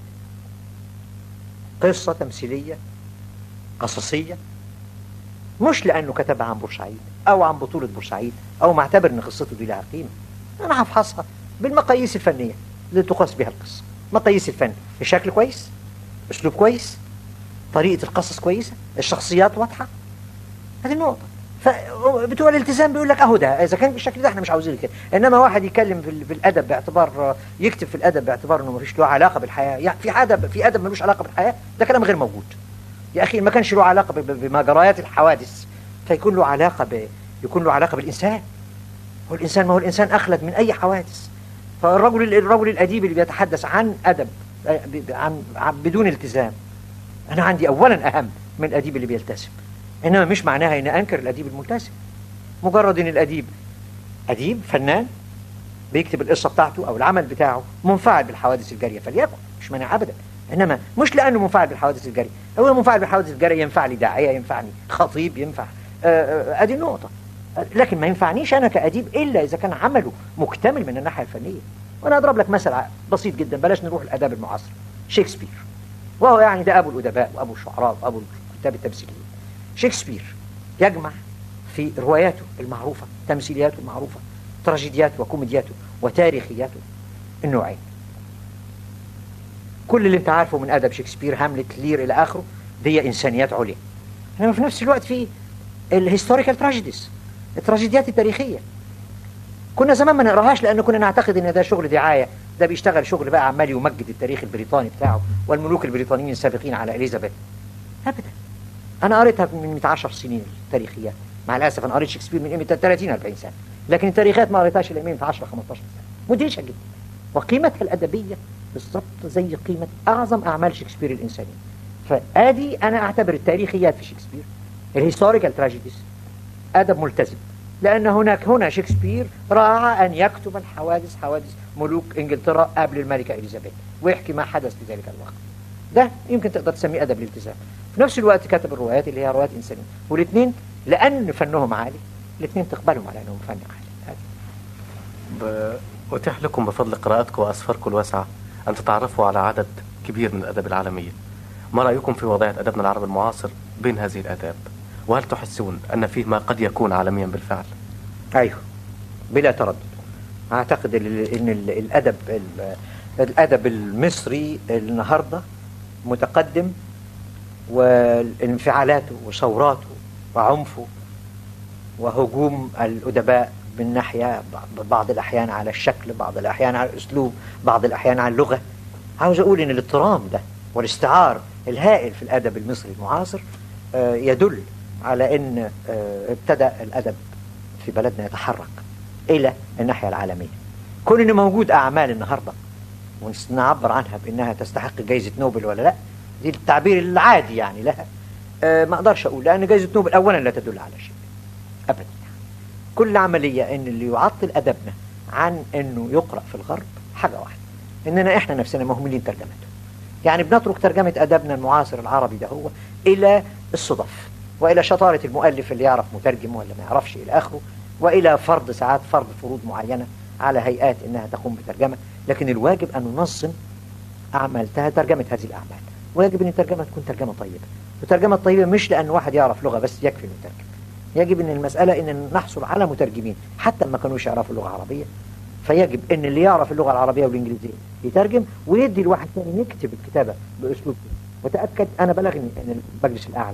قصة تمثيلية قصصية مش لأنه كتبها عن بورسعيد أو عن بطولة بورسعيد أو معتبر أن قصته دي لها قيمة أنا هفحصها بالمقاييس الفنية اللي تقاس بها القصة مقاييس الفن الشكل كويس أسلوب كويس طريقة القصص كويسة الشخصيات واضحة هذه النقطة فبتوع الالتزام بيقول لك اهو ده اذا كان بالشكل ده احنا مش عاوزين كده انما واحد يتكلم في, في الادب باعتبار يكتب في الادب باعتبار انه ما فيش له علاقه بالحياه يعني في ادب في ادب ملوش علاقه بالحياه ده كلام غير موجود يا اخي ما كانش له علاقه بما جريات الحوادث فيكون له علاقه ب يكون له علاقه بالانسان هو الانسان ما هو الانسان اخلد من اي حوادث فالرجل الرجل الاديب اللي بيتحدث عن ادب عن, عن بدون التزام انا عندي اولا اهم من الاديب اللي بيلتزم إنما مش معناها إن أنكر الأديب الملتزم مجرد إن الأديب أديب فنان بيكتب القصة بتاعته أو العمل بتاعه منفعل بالحوادث الجارية فليكن مش مانع أبدا إنما مش لأنه منفعل بالحوادث الجارية هو منفعل بالحوادث الجارية ينفع لي داعية ينفعني خطيب ينفع أدي النقطة لكن ما ينفعنيش أنا كأديب إلا إذا كان عمله مكتمل من الناحية الفنية وأنا أضرب لك مثل بسيط جدا بلاش نروح الأداب المعاصر شكسبير وهو يعني ده أبو الأدباء وأبو الشعراء وأبو الكتاب التمثيليين شكسبير يجمع في رواياته المعروفة تمثيلياته المعروفة تراجيدياته وكوميدياته وتاريخياته النوعين كل اللي انت عارفه من أدب شكسبير هاملت لير إلى آخره دي إنسانيات عليا انما في نفس الوقت في الهيستوريكال تراجيديز التراجيديات التاريخية كنا زمان ما نقراهاش لأن كنا نعتقد إن ده شغل دعاية ده بيشتغل شغل بقى عمال يمجد التاريخ البريطاني بتاعه والملوك البريطانيين السابقين على إليزابيث أبدا أنا قريتها من 110 سنين التاريخيات مع الأسف أنا قريت شكسبير من قيمة 30 40 سنة لكن التاريخات ما قريتهاش إلا من 10 15 سنة مدهشة جدا وقيمتها الأدبية بالضبط زي قيمة أعظم أعمال شكسبير الإنسانية فآدي أنا أعتبر التاريخيات في شكسبير الهيستوريكال تراجيديز أدب ملتزم لأن هناك هنا شكسبير راعى أن يكتب الحوادث حوادث ملوك إنجلترا قبل الملكة إليزابيث ويحكي ما حدث في ذلك الوقت ده يمكن تقدر تسميه ادب الالتزام في نفس الوقت كتب الروايات اللي هي روايات انسانيه والاثنين لان فنهم عالي الاثنين تقبلهم على انهم فن عالي ب... أتيح لكم بفضل قراءتكم وأسفاركم الواسعة أن تتعرفوا على عدد كبير من الأدب العالمية ما رأيكم في وضعية أدبنا العربي المعاصر بين هذه الآداب وهل تحسون أن فيه ما قد يكون عالميا بالفعل ايوه بلا تردد اعتقد ال- ان ال- الادب ال- الادب المصري النهارده متقدم وانفعالاته وثوراته وعنفه وهجوم الادباء من ناحيه ب- بعض الاحيان على الشكل بعض الاحيان على الاسلوب بعض الاحيان على اللغه عاوز اقول ان الاضطرام ده والاستعار الهائل في الادب المصري المعاصر آه، يدل على ان آه، ابتدى الادب في بلدنا يتحرك الى الناحيه العالميه كون ان موجود اعمال النهارده ونعبر عنها بانها تستحق جائزه نوبل ولا لا دي التعبير العادي يعني لها آه، ما اقدرش اقول لان جائزه نوبل اولا لا تدل على شيء ابدا كل عمليه ان اللي يعطل ادبنا عن انه يقرا في الغرب حاجه واحده اننا احنا نفسنا مهملين ترجمته يعني بنترك ترجمه ادبنا المعاصر العربي ده هو الى الصدف والى شطاره المؤلف اللي يعرف مترجم ولا ما يعرفش الى اخره والى فرض ساعات فرض فروض معينه على هيئات انها تقوم بترجمه لكن الواجب ان ننظم اعمالتها ترجمه هذه الاعمال ويجب ان الترجمه تكون ترجمه طيبه وترجمه طيبه مش لان واحد يعرف لغه بس يكفي انه يترجم يجب ان المساله ان نحصل على مترجمين حتى ما كانوش يعرفوا اللغه العربيه فيجب ان اللي يعرف اللغه العربيه والانجليزيه يترجم ويدي لواحد ثاني يكتب الكتابه باسلوب وتاكد انا بلغني ان المجلس الاعلى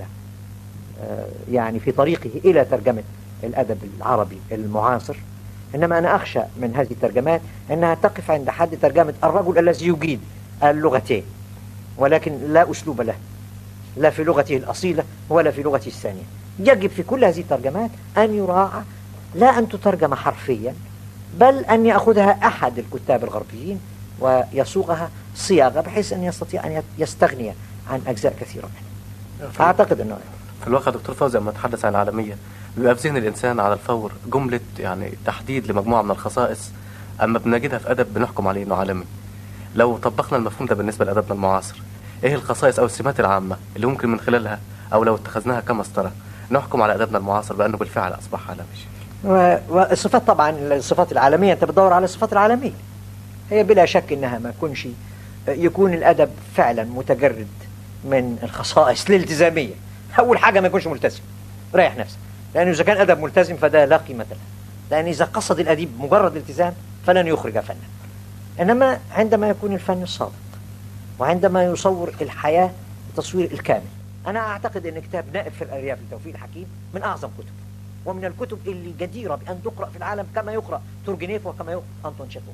آه، يعني في طريقه الى ترجمه الادب العربي المعاصر انما انا اخشى من هذه الترجمات انها تقف عند حد ترجمه الرجل الذي يجيد اللغتين ولكن لا اسلوب له لا في لغته الاصيله ولا في لغته الثانيه يجب في كل هذه الترجمات ان يراعى لا ان تترجم حرفيا بل ان ياخذها احد الكتاب الغربيين ويصوغها صياغه بحيث ان يستطيع ان يستغني عن اجزاء كثيره منها اعتقد انه في الواقع دكتور فوزي لما نتحدث عن العالمية بيبقى في ذهن الإنسان على الفور جملة يعني تحديد لمجموعة من الخصائص أما بنجدها في أدب بنحكم عليه إنه عالمي لو طبقنا المفهوم ده بالنسبة لأدبنا المعاصر إيه الخصائص أو السمات العامة اللي ممكن من خلالها أو لو اتخذناها كمسطرة نحكم على أدبنا المعاصر بأنه بالفعل أصبح عالمي و- والصفات طبعا الصفات العالمية أنت بتدور على الصفات العالمية هي بلا شك إنها ما يكونش يكون الأدب فعلا متجرد من الخصائص الالتزامية أول حاجة ما يكونش ملتزم ريح نفسك لأنه إذا كان أدب ملتزم فده لا قيمة له لأن إذا قصد الأديب مجرد التزام فلن يخرج فنا إنما عندما يكون الفن الصادق وعندما يصور الحياة التصوير الكامل أنا أعتقد أن كتاب نائب في الأرياف لتوفيق الحكيم من أعظم كتب ومن الكتب اللي جديرة بأن تقرأ في العالم كما يقرأ تورجنيف وكما يقرأ أنطون تشيخوف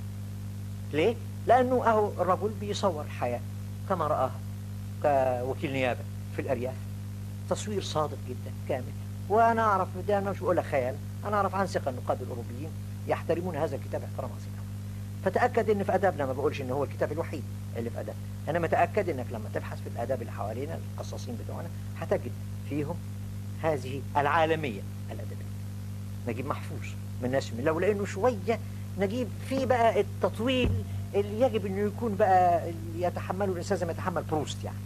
ليه؟ لأنه أهو الرجل بيصور الحياة كما رآها كوكيل نيابة في الأرياف تصوير صادق جدا كامل وأنا أعرف ده أنا مش بقول لك خيال أنا أعرف عن ثقة النقاد الأوروبيين يحترمون هذا الكتاب احترام عظيما فتأكد ان في ادبنا ما بقولش ان هو الكتاب الوحيد اللي في ادبنا انما تأكد انك لما تبحث في الاداب اللي حوالينا القصاصين بتوعنا هتجد فيهم هذه العالمية الادبية نجيب محفوظ من ناس من لو لانه شوية نجيب في بقى التطويل اللي يجب انه يكون بقى اللي يتحمله الانسان زي ما يتحمل بروست يعني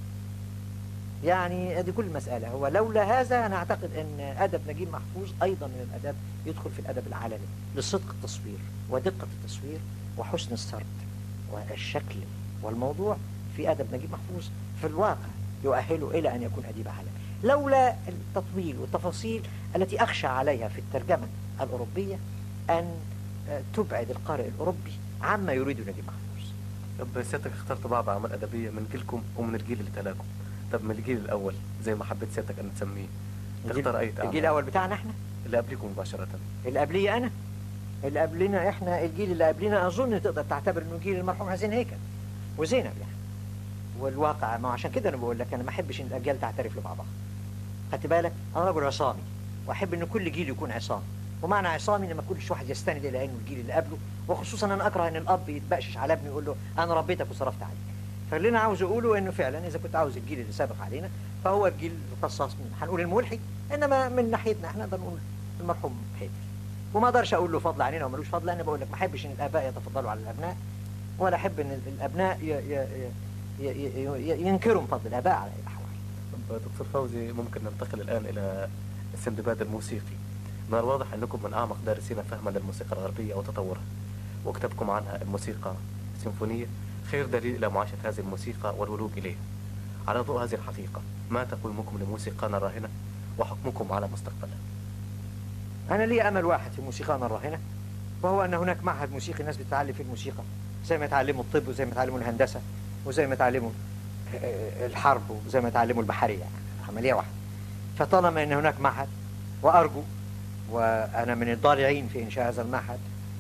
يعني دي كل المسألة هو لولا هذا أنا أعتقد أن أدب نجيب محفوظ أيضا من الأدب يدخل في الأدب العالمي لصدق التصوير ودقة التصوير وحسن السرد والشكل والموضوع في أدب نجيب محفوظ في الواقع يؤهله إلى أن يكون أديب عالمي لولا التطويل والتفاصيل التي أخشى عليها في الترجمة الأوروبية أن تبعد القارئ الأوروبي عما يريد نجيب محفوظ طب سيادتك اخترت بعض أعمال أدبية من جيلكم ومن الجيل اللي تلاكم طب من الجيل الأول زي ما حبيت سيادتك أن تسميه تختار أي الجيل الأول بتاعنا احنا اللي قبلكم مباشرة اللي قبلي أنا اللي قبلنا احنا الجيل اللي قبلنا أظن تقدر تعتبر إنه جيل المرحوم حسين هيكل وزينب يعني والواقع ما عشان كده أنا بقول لك أنا ما أحبش إن الأجيال تعترف لبعضها خدت بالك أنا رجل عصامي وأحب إن كل جيل يكون عصامي ومعنى عصامي ان ما كلش واحد يستند الى انه الجيل اللي قبله وخصوصا انا اكره ان الاب يتبقشش على ابنه يقول له انا ربيتك وصرفت عليك فاللي انا عاوز اقوله انه فعلا اذا كنت عاوز الجيل اللي سابق علينا فهو الجيل القصاص من هنقول الملحي انما من ناحيتنا احنا نقدر نقول المرحوم حيدر وما اقدرش اقول له فضل علينا وملوش فضل انا بقول لك ما احبش ان الاباء يتفضلوا على الابناء ولا احب ان الابناء ي... ي... ي- ي- ي- ينكروا من فضل الآباء على الأحوال طب دكتور فوزي ممكن ننتقل الآن إلى السندباد الموسيقي من الواضح أنكم من أعمق دارسين فهما للموسيقى الغربية وتطورها وكتابكم عنها الموسيقى السيمفونية خير دليل إلى معاشة هذه الموسيقى والولوج إليها على ضوء هذه الحقيقة ما تقويمكم لموسيقانا الراهنة وحكمكم على مستقبلها أنا لي أمل واحد في موسيقانا الراهنة وهو أن هناك معهد موسيقي الناس بتتعلم فيه الموسيقى زي ما يتعلموا الطب وزي ما يتعلموا الهندسة وزي ما يتعلموا آه، الحرب وزي ما يتعلموا البحرية يعني عملية واحدة فطالما أن هناك معهد وأرجو وأنا من الضالعين في إنشاء هذا المعهد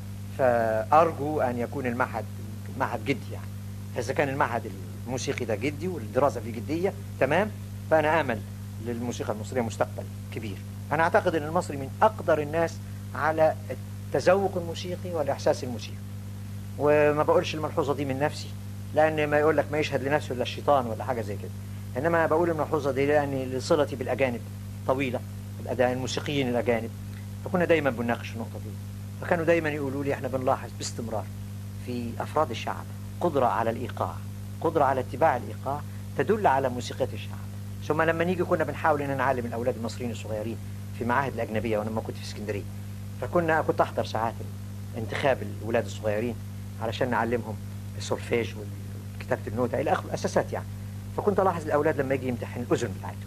فأرجو أن يكون المعهد معهد جدي يعني إذا كان المعهد الموسيقي ده جدي والدراسة فيه جدية تمام فأنا آمل للموسيقى المصرية مستقبل كبير أنا أعتقد أن المصري من أقدر الناس على التذوق الموسيقي والإحساس الموسيقي وما بقولش الملحوظة دي من نفسي لأن ما يقول لك ما يشهد لنفسه إلا الشيطان ولا حاجة زي كده إنما بقول الملحوظة دي لأن لصلتي بالأجانب طويلة الأداء- الموسيقيين الأجانب فكنا دايما بنناقش النقطة دي فكانوا دايما يقولوا لي احنا بنلاحظ باستمرار في أفراد الشعب قدرة على الإيقاع قدرة على اتباع الإيقاع تدل على موسيقى الشعب ثم لما نيجي كنا بنحاول ان نعلم الاولاد المصريين الصغيرين في معاهد الاجنبيه وانا لما كنت في اسكندريه فكنا كنت احضر ساعات انتخاب الاولاد الصغيرين علشان نعلمهم السولفيج وكتابه النوتة الى اخره الاساسات يعني فكنت الاحظ الاولاد لما يجي يمتحن الاذن بتاعتهم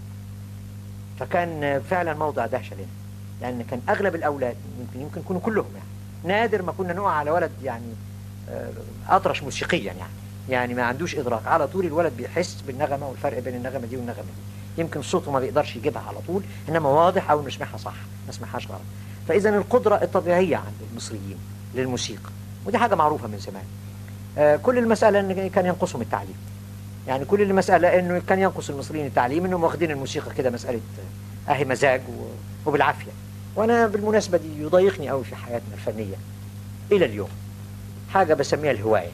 فكان فعلا موضع دهشه لنا لان كان اغلب الاولاد يمكن يمكن يكونوا كلهم يعني نادر ما كنا نقع على ولد يعني آه، اطرش موسيقيا يعني يعني ما عندوش ادراك على طول الولد بيحس بالنغمه والفرق بين النغمه دي والنغمه دي يمكن صوته ما بيقدرش يجيبها على طول انما واضح او نسمعها صح ما نسمعهاش غلط فاذا القدره الطبيعيه عند المصريين للموسيقى ودي حاجه معروفه من زمان آه، كل المساله ان كان ينقصهم التعليم يعني كل المساله انه كان ينقص المصريين التعليم انهم واخدين الموسيقى كده مساله آه، اهي مزاج و- وبالعافيه وانا بالمناسبه دي يضايقني قوي في حياتنا الفنيه الى اليوم حاجه بسميها الهوايه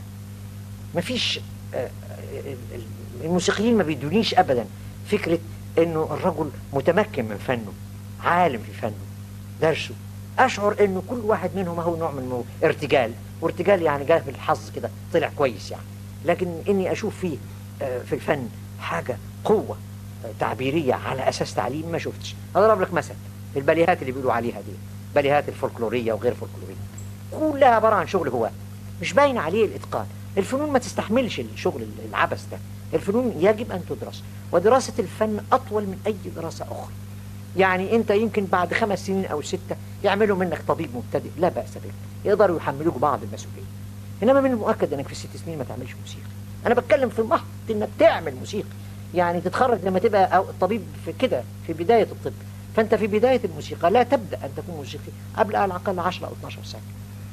مفيش آه، آه، ال- الموسيقيين ما بيدونيش ابدا فكره انه الرجل متمكن من فنه عالم في فنه درسه اشعر انه كل واحد منهم هو نوع من مو- ارتجال وارتجال يعني جاء بالحظ كده طلع كويس يعني لكن اني اشوف فيه آه، في الفن حاجه قوه آه، تعبيريه على اساس تعليم ما شفتش اضرب لك مثل الباليهات اللي بيقولوا عليها دي باليهات الفولكلوريه وغير فولكلوريه كلها عباره عن شغل هواه مش باين عليه الاتقان الفنون ما تستحملش الشغل العبث ده الفنون يجب ان تدرس ودراسه الفن اطول من اي دراسه اخرى يعني انت يمكن بعد خمس سنين او سته يعملوا منك طبيب مبتدئ لا باس به يقدروا يحملوك بعض المسؤوليه انما من المؤكد انك في ست سنين ما تعملش موسيقى انا بتكلم في محض انك تعمل موسيقى يعني تتخرج لما تبقى أو طبيب في كده في بدايه الطب فانت في بدايه الموسيقى لا تبدا ان تكون موسيقي قبل على الاقل 10 او 12 سنه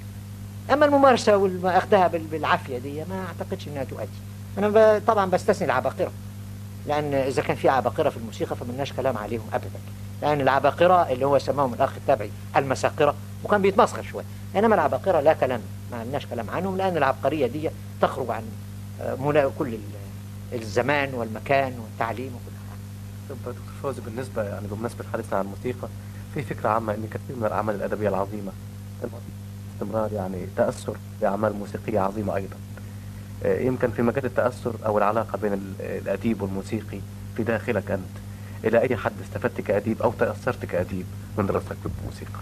اما الممارسه واخدها بالعافيه دي ما اعتقدش انها تؤدي انا ب- طبعا بستثني العباقره لان اذا كان في عباقره في الموسيقى فملناش كلام عليهم ابدا لان العباقره اللي هو سماهم الاخ التابعي المساقره وكان بيتمسخر شويه انما العباقره لا كلام ما لناش كلام عنهم لان العبقريه دي تخرج عن آه، منا- كل ال- الزمان والمكان والتعليم وكل حاجه طب دكتور فوزي بالنسبة يعني بمناسبة حديثنا عن الموسيقى في فكرة عامة أن كثير من الأعمال الأدبية العظيمة استمرار يعني تأثر بأعمال موسيقية عظيمة أيضا آه، يمكن في مجال التأثر أو العلاقة بين ال- الأديب والموسيقي في داخلك أنت إلى أي حد استفدت كأديب أو تأثرت كأديب من دراستك بالموسيقى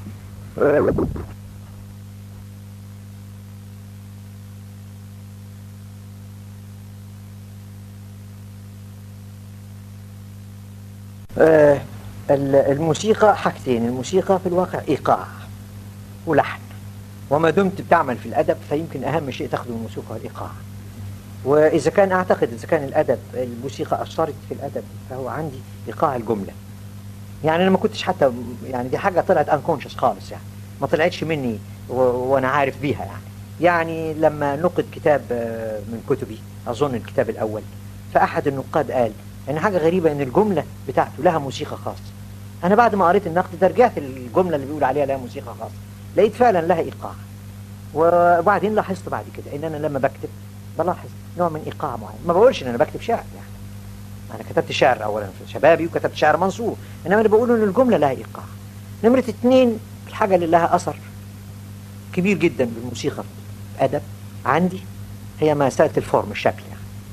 آه، ال- الموسيقى حاجتين الموسيقى في الواقع إيقاع ولحن وما دمت بتعمل في الأدب فيمكن أهم شيء تاخذه من الموسيقى هو الإيقاع وإذا كان أعتقد إذا كان الأدب الموسيقى أثرت في الأدب فهو عندي إيقاع الجملة يعني أنا ما كنتش حتى يعني دي حاجة طلعت انكونشس خالص يعني ما طلعتش مني و... وأنا عارف بيها يعني يعني لما نقد كتاب آه، من كتبي أظن الكتاب الأول فأحد النقاد قال ان حاجه غريبه ان الجمله بتاعته لها موسيقى خاصه انا بعد ما قريت النقد ده رجعت الجمله اللي بيقول عليها لها موسيقى خاصه لقيت فعلا لها ايقاع وبعدين لاحظت بعد كده ان انا لما بكتب بلاحظ نوع من ايقاع معين ما بقولش ان انا بكتب شعر يعني انا كتبت شعر اولا في شبابي وكتبت شعر منصور انما انا بقول ان الجمله لها ايقاع نمره اتنين الحاجه اللي لها اثر كبير جدا بالموسيقى في الادب عندي هي مساله الفورم الشكل يعني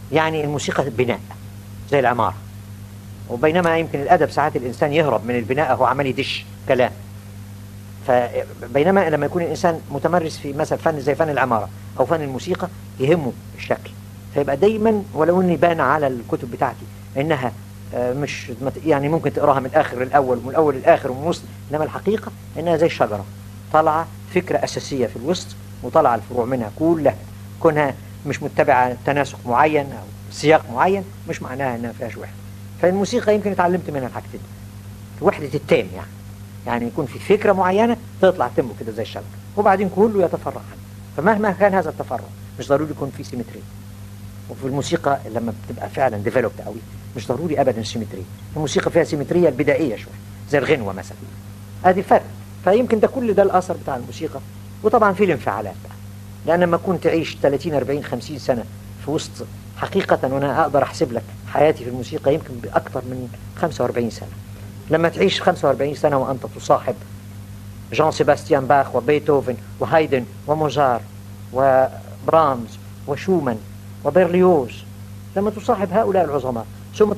يعني الموسيقى بناء زي العمارة وبينما يمكن الأدب ساعات الإنسان يهرب من البناء هو عمال يدش كلام فبينما لما يكون الإنسان متمرس في مثلا فن زي فن العمارة أو فن الموسيقى يهمه الشكل فيبقى دايما ولو اني بان على الكتب بتاعتي انها آه، مش مت- يعني ممكن تقراها من الاخر للاول ومن الاول للاخر ومن الوسط انما الحقيقه انها زي شجره طالعه فكره اساسيه في الوسط وطالعه الفروع منها كلها كونها مش متبعه تناسق معين او سياق معين مش معناها انها فيهاش وحده فالموسيقى يمكن اتعلمت منها الحاجتين وحده التام يعني يعني يكون في فكره معينه تطلع تمه كده زي الشجره وبعدين كله يتفرع عنه فمهما كان هذا التفرع مش ضروري يكون في سيمتري وفي الموسيقى لما بتبقى فعلا ديفلوبد قوي مش ضروري ابدا سيمتري الموسيقى فيها سيمتريه البدائيه شويه زي الغنوه مثلا ادي فرق فيمكن ده كل ده الاثر بتاع الموسيقى وطبعا في الانفعالات بقى لان لما كنت تعيش 30 40 50 سنه في وسط حقيقه وانا اقدر احسب لك حياتي في الموسيقى يمكن باكثر من 45 سنه لما تعيش 45 سنه وانت تصاحب جان سيباستيان باخ وبيتهوفن وهايدن وموزار وبرامز وشومان وبرليوز لما تصاحب هؤلاء العظماء ثم ت-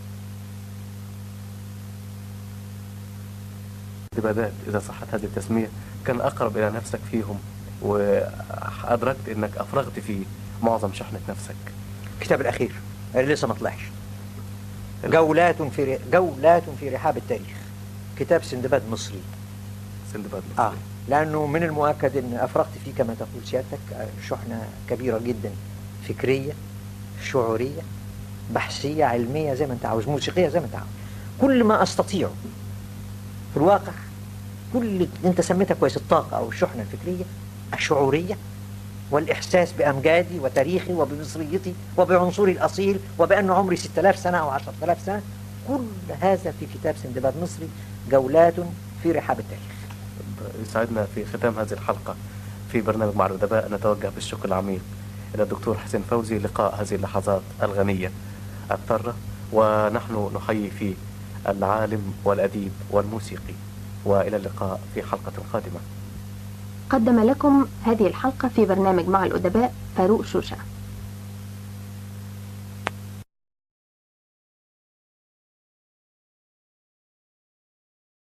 بدأت إذا صحت هذه التسمية كان أقرب إلى نفسك فيهم وأدركت أنك أفرغت في معظم شحنة نفسك الكتاب الأخير اللي لسه ما طلعش جولات في ر- جولات في رحاب التاريخ كتاب سندباد مصري سندباد آه مصري لأنه من المؤكد أن أفرغت فيه كما تقول سيادتك آه، شحنة كبيرة جدا فكرية شعورية بحثية علمية زي ما أنت عاوز موسيقية زي ما أنت عاوز كل ما أستطيعه في الواقع كل اللي أنت سميتها كويس الطاقة أو الشحنة الفكرية الشعورية والإحساس بأمجادي وتاريخي وبمصريتي وبعنصري الأصيل وبأن عمري 6000 سنة أو 10000 سنة كل هذا في كتاب سندباد مصري جولات في رحاب التاريخ يسعدنا في ختام هذه الحلقة في برنامج مع الأدباء نتوجه بالشكر العميق إلى الدكتور حسين فوزي لقاء هذه اللحظات الغنية الثرة ونحن نحيي فيه العالم والأديب والموسيقي وإلى اللقاء في حلقة قادمة قدم لكم هذه الحلقة في برنامج مع الأدباء فاروق شوشة